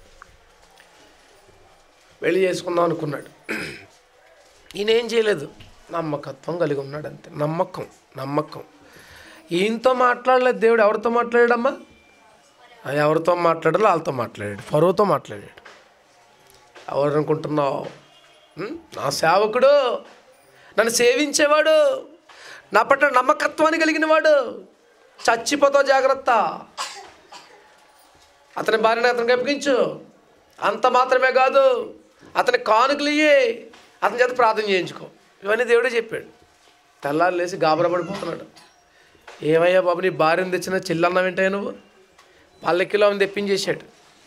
వెళ్ళి చేసుకుందాం అనుకున్నాడు ఈయన ఏం చేయలేదు నమ్మకత్వం కలిగి ఉన్నాడు అంతే నమ్మకం నమ్మకం ఈయనతో మాట్లాడలేదు దేవుడు ఎవరితో మాట్లాడాడమ్మా ఆ ఎవరితో మాట్లాడాలో వాళ్ళతో మాట్లాడాడు ఫరోతో మాట్లాడాడు ఎవరు అనుకుంటున్నావు ఉం? నా సేవకుడు నన్ను సేవించేవాడు నా పట్ల నమ్మకత్వాన్ని కలిగిన వాడు చచ్చిపోతావు జాగ్రత్త అతని భార్యని అతనికి అప్పగించు అంత మాత్రమే కాదు అతని కానుకలు ఇయ్యి అతని చేత ప్రార్థన చేయించుకో ఇవన్నీ దేవుడే చెప్పాడు తెల్లారు లేచి గాబరా పడిపోతున్నాడు ఏమయ్యా బాబు నీ భార్యను తెచ్చిన చిల్లన్న వింటాయా నువ్వు పల్లెకిలో ఆమెను తెప్పించేశాడు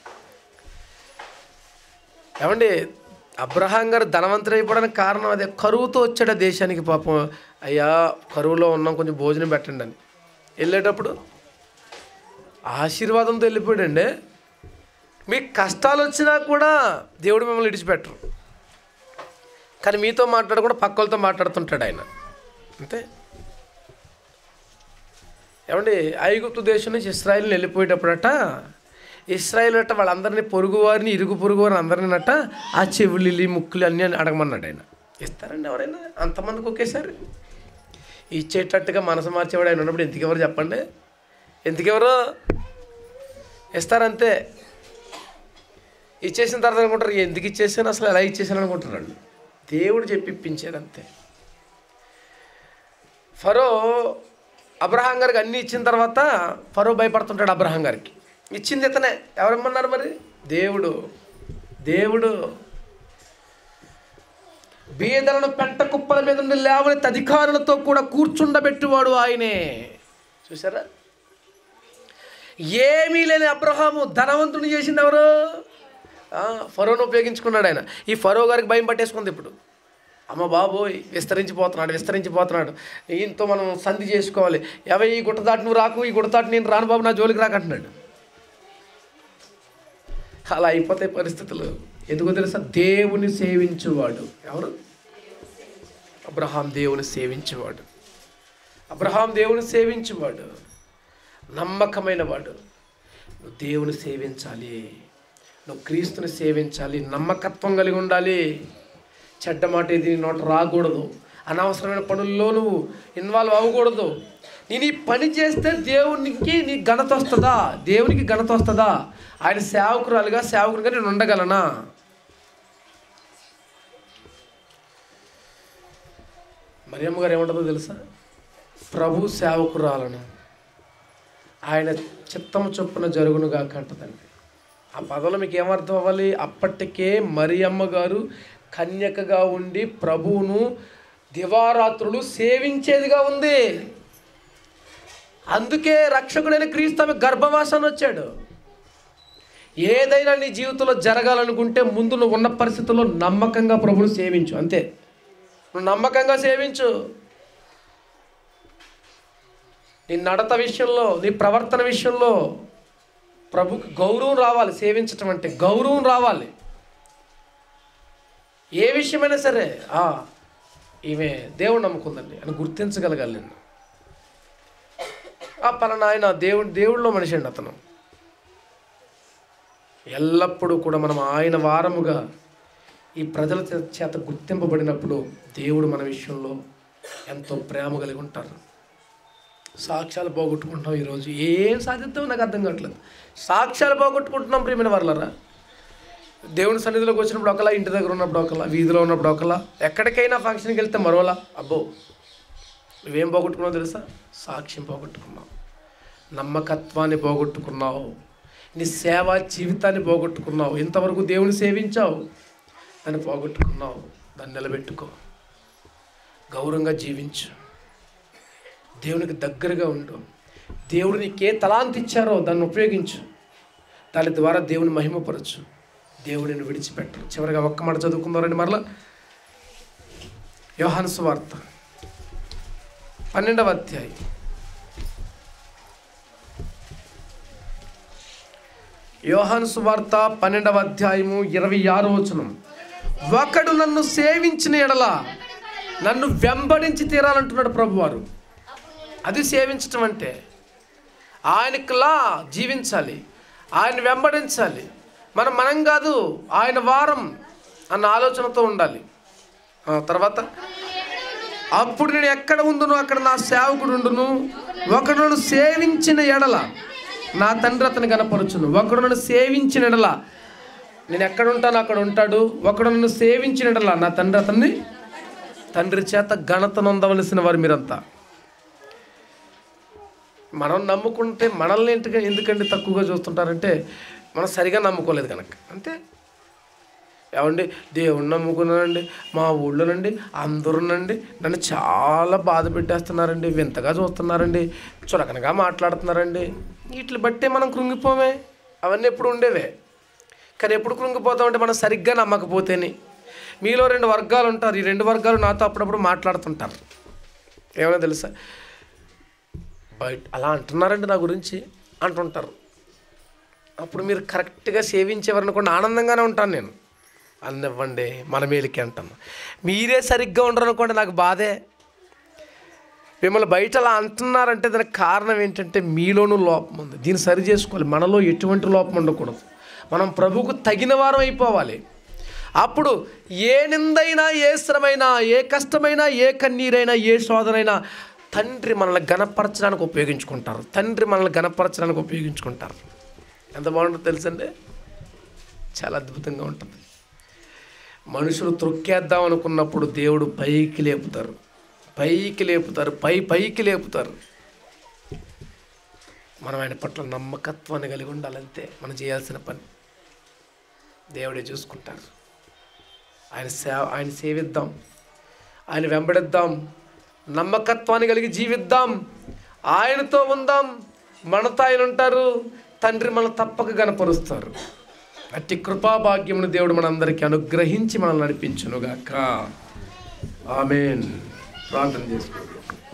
ఏమండి అబ్రహాం గారు ధనవంతుడు అయిపోవడానికి కారణం అదే కరువుతో వచ్చాడు ఆ దేశానికి పాపం అయ్యా కరువులో ఉన్నాం కొంచెం భోజనం పెట్టండి అని వెళ్ళేటప్పుడు ఆశీర్వాదంతో వెళ్ళిపోయాడండి మీకు కష్టాలు వచ్చినా కూడా దేవుడు మిమ్మల్ని విడిచిపెట్టరు కానీ మీతో మాట్లాడకుండా పక్కలతో మాట్లాడుతుంటాడు ఆయన అంతే ఏమండి ఐగుప్తు దేశం నుంచి ఇస్రాయిల్ని వెళ్ళిపోయేటప్పుడట ఇస్రాయిల్ అట్ట వాళ్ళందరినీ పొరుగు వారిని ఇరుగు పొరుగు వారిని అందరినీ నట్ట ఆ చెవులు ముక్కులు అన్నీ అడగమన్నాడు ఆయన ఇస్తారండి ఎవరైనా అంతమందికి ఒకేసారి ఇచ్చేటట్టుగా మనసు మార్చేవాడు ఆయన ఉన్నప్పుడు ఎందుకెవరు చెప్పండి ఎందుకెవరు ఇస్తారంతే ఇచ్చేసిన తర్వాత అనుకుంటారు ఎందుకు ఇచ్చేసాను అసలు ఎలా ఇచ్చేసాను అనుకుంటున్నాడు దేవుడు చెప్పి ఇప్పించాడు అంతే ఫరో అబ్రహాం గారికి అన్నీ ఇచ్చిన తర్వాత ఫరో భయపడుతుంటాడు అబ్రహాం గారికి ఇచ్చింది ఇతనే ఎవరమ్మన్నారు మరి దేవుడు దేవుడు బీదలను పెంట కుప్పల మీద నుండి లేవనెత్తి అధికారులతో కూడా కూర్చుండబెట్టువాడు ఆయనే చూసారా ఏమీ లేని అబ్రహాము ధనవంతుని చేసింది ఎవరు ఆ, ఫరోను ఉపయోగించుకున్నాడు ఆయన ఈ ఫరో గారికి భయం పట్టేసుకుంది ఇప్పుడు అమ్మ బాబోయ్ విస్తరించిపోతున్నాడు విస్తరించిపోతున్నాడు ఈయనతో మనం సంధి చేసుకోవాలి ఎవ ఈ గుట్ట దాటి నువ్వు రాకు ఈ గుట్ట దాటి నేను రాను బాబు నా జోలికి రాకంటున్నాడు అలా అయిపోతాయి పరిస్థితులు ఎందుకో తెలుసా దేవుని సేవించువాడు ఎవరు అబ్రహాం దేవుని సేవించేవాడు అబ్రహాం దేవుని సేవించేవాడు నమ్మకమైన వాడు నువ్వు దేవుని సేవించాలి నువ్వు క్రీస్తుని సేవించాలి నమ్మకత్వం కలిగి ఉండాలి చెడ్డ మాట ఏది నీ నోట రాకూడదు అనవసరమైన పనుల్లో నువ్వు ఇన్వాల్వ్ అవ్వకూడదు నేను ఈ పని చేస్తే దేవునికి నీ ఘనత వస్తుందా దేవునికి ఘనత వస్తుందా ఆయన సేవకురాలుగా సేవకునిగా నేను ఉండగలనా మరియమ్మ గారు ఏమంటుందో తెలుసా ప్రభు సేవకురాలను ఆయన చిత్తము చొప్పున జరుగునుగా కంటదండి ఆ పదంలో మీకు ఏమర్థం అవ్వాలి అప్పటికే మరియమ్మ గారు కన్యకగా ఉండి ప్రభువును దివారాత్రులు సేవించేదిగా ఉంది అందుకే రక్షకుడైన క్రీస్తు ఆమె గర్భవాసాన్ని వచ్చాడు ఏదైనా నీ జీవితంలో జరగాలనుకుంటే ముందు నువ్వు ఉన్న పరిస్థితుల్లో నమ్మకంగా ప్రభువును సేవించు అంతే నువ్వు నమ్మకంగా సేవించు నీ నడత విషయంలో నీ ప్రవర్తన విషయంలో ప్రభుకి గౌరవం రావాలి సేవించటం అంటే గౌరవం రావాలి ఏ విషయమైనా సరే ఆ, ఈమె దేవుడు నమ్ముకుందండి అని గుర్తించగలగాలి నేను ఆ పలానా ఆయన దేవుడు దేవుడిలో మనిషి అండి అతను ఎల్లప్పుడూ కూడా మనం ఆయన వారముగా ఈ ప్రజల చే- చేత గుర్తింపబడినప్పుడు దేవుడు మన విషయంలో ఎంతో ప్రేమ కలిగి ఉంటారు సాక్ష్యాలు పోగొట్టుకుంటున్నాం ఈరోజు ఏం సాధిద్దాం నాకు అర్థం కావట్లేదు సాక్ష్యాలు పోగొట్టుకుంటున్నాం ప్రియమైన వాళ్ళరా దేవుని సన్నిధిలోకి వచ్చినప్పుడు ఒకలా ఇంటి దగ్గర ఉన్నప్పుడు ఒకలా వీధిలో ఉన్నప్పుడు ఒకలా ఎక్కడికైనా ఫంక్షన్కి వెళ్తే మరోలా అబ్బో నువ్వేం పోగొట్టుకున్నావు తెలుసా సాక్ష్యం పోగొట్టుకున్నావు నమ్మకత్వాన్ని పోగొట్టుకున్నావు నీ సేవా జీవితాన్ని పోగొట్టుకున్నావు ఇంతవరకు దేవుని సేవించావు దాన్ని పోగొట్టుకున్నావు దాన్ని నిలబెట్టుకో గౌరవంగా జీవించు దేవునికి దగ్గరగా ఉండు దేవుడు నీకే తలాంతి ఇచ్చారో దాన్ని ఉపయోగించు దాని ద్వారా దేవుని మహిమపరచు దేవుడిని విడిచిపెట్టరు చివరిగా ఒక్క మాట చదువుకుందారండి మరలా యోహాను సువార్త పన్నెండవ అధ్యాయం యోహాను సువార్త పన్నెండవ అధ్యాయము ఇరవై ఆరో వచనం ఒకడు నన్ను సేవించిన ఎడల నన్ను వెంబడించి తీరాలంటున్నాడు ప్రభువారు అది సేవించటం అంటే ఆయనకులా జీవించాలి ఆయన వెంబడించాలి మనం మనం కాదు ఆయన వారం అన్న ఆలోచనతో ఉండాలి ఆ తర్వాత అప్పుడు నేను ఎక్కడ ఉండును అక్కడ నా సేవకుడు ఉండును ఒకడు నన్ను సేవించిన ఎడల నా తండ్రి అతని కనపరచును ఒకడు నన్ను సేవించిన ఎడల నేను ఎక్కడ ఉంటాను అక్కడ ఉంటాడు ఒకడు నన్ను సేవించిన ఎడల నా తండ్రి అతన్ని తండ్రి చేత ఘనత నొందవలసిన వారు మీరంతా మనం నమ్ముకుంటే మనల్ని ఏంటిగా ఎందుకండి తక్కువగా చూస్తుంటారంటే మనం సరిగా నమ్ముకోలేదు కనుక అంతే ఏమండి దేవుణ్ణి నమ్ముకున్నానండి మా ఊళ్ళోనండి అందరూనండి నన్ను చాలా బాధ పెట్టేస్తున్నారండి వింతగా చూస్తున్నారండి చులకనగా మాట్లాడుతున్నారండి వీటిని బట్టే మనం కృంగిపోమే అవన్నీ ఎప్పుడు ఉండేవే కానీ ఎప్పుడు కృంగిపోతామంటే మనం సరిగ్గా నమ్మకపోతేనే మీలో రెండు వర్గాలు ఉంటారు ఈ రెండు వర్గాలు నాతో అప్పుడప్పుడు మాట్లాడుతుంటారు ఏమైనా తెలుసా బయట అలా అంటున్నారండి నా గురించి అంటుంటారు అప్పుడు మీరు కరెక్ట్గా సేవించేవారనుకోండి ఆనందంగానే ఉంటాను నేను అన్నివ్వండి మన మేలుకి అంటాను మీరే సరిగ్గా ఉండరు అనుకోండి నాకు బాధే మిమ్మల్ని బయట అలా అంటున్నారంటే దానికి కారణం ఏంటంటే మీలోనూ లోపం ఉంది దీన్ని సరి చేసుకోవాలి మనలో ఎటువంటి లోపం ఉండకూడదు మనం ప్రభువుకు తగిన వారం అయిపోవాలి అప్పుడు ఏ నిందైనా ఏ శ్రమైనా ఏ కష్టమైనా ఏ కన్నీరైనా ఏ శోధనైనా తండ్రి మనల్ని గణపరచడానికి ఉపయోగించుకుంటారు తండ్రి మనల్ని గణపరచడానికి ఉపయోగించుకుంటారు ఎంత బాగుంటుందో తెలుసండి చాలా అద్భుతంగా ఉంటుంది మనుషులు త్రొక్కేద్దాం అనుకున్నప్పుడు దేవుడు పైకి లేపుతారు పైకి లేపుతారు పై పైకి లేపుతారు మనం ఆయన పట్ల నమ్మకత్వాన్ని కలిగి ఉండాలంతే మనం చేయాల్సిన పని దేవుడే చూసుకుంటారు ఆయన సేవ ఆయన సేవిద్దాం ఆయన వెంబడిద్దాం నమ్మకత్వాన్ని కలిగి జీవిద్దాం ఆయనతో ఉందాం మనతో ఆయన ఉంటారు తండ్రి మనం తప్పక గనపరుస్తారు అట్టి కృపాభాగ్యమును దేవుడు మనందరికీ అనుగ్రహించి మనల్ని నడిపించునుగాక ఆమెన్ ప్రార్థన చేసుకోండి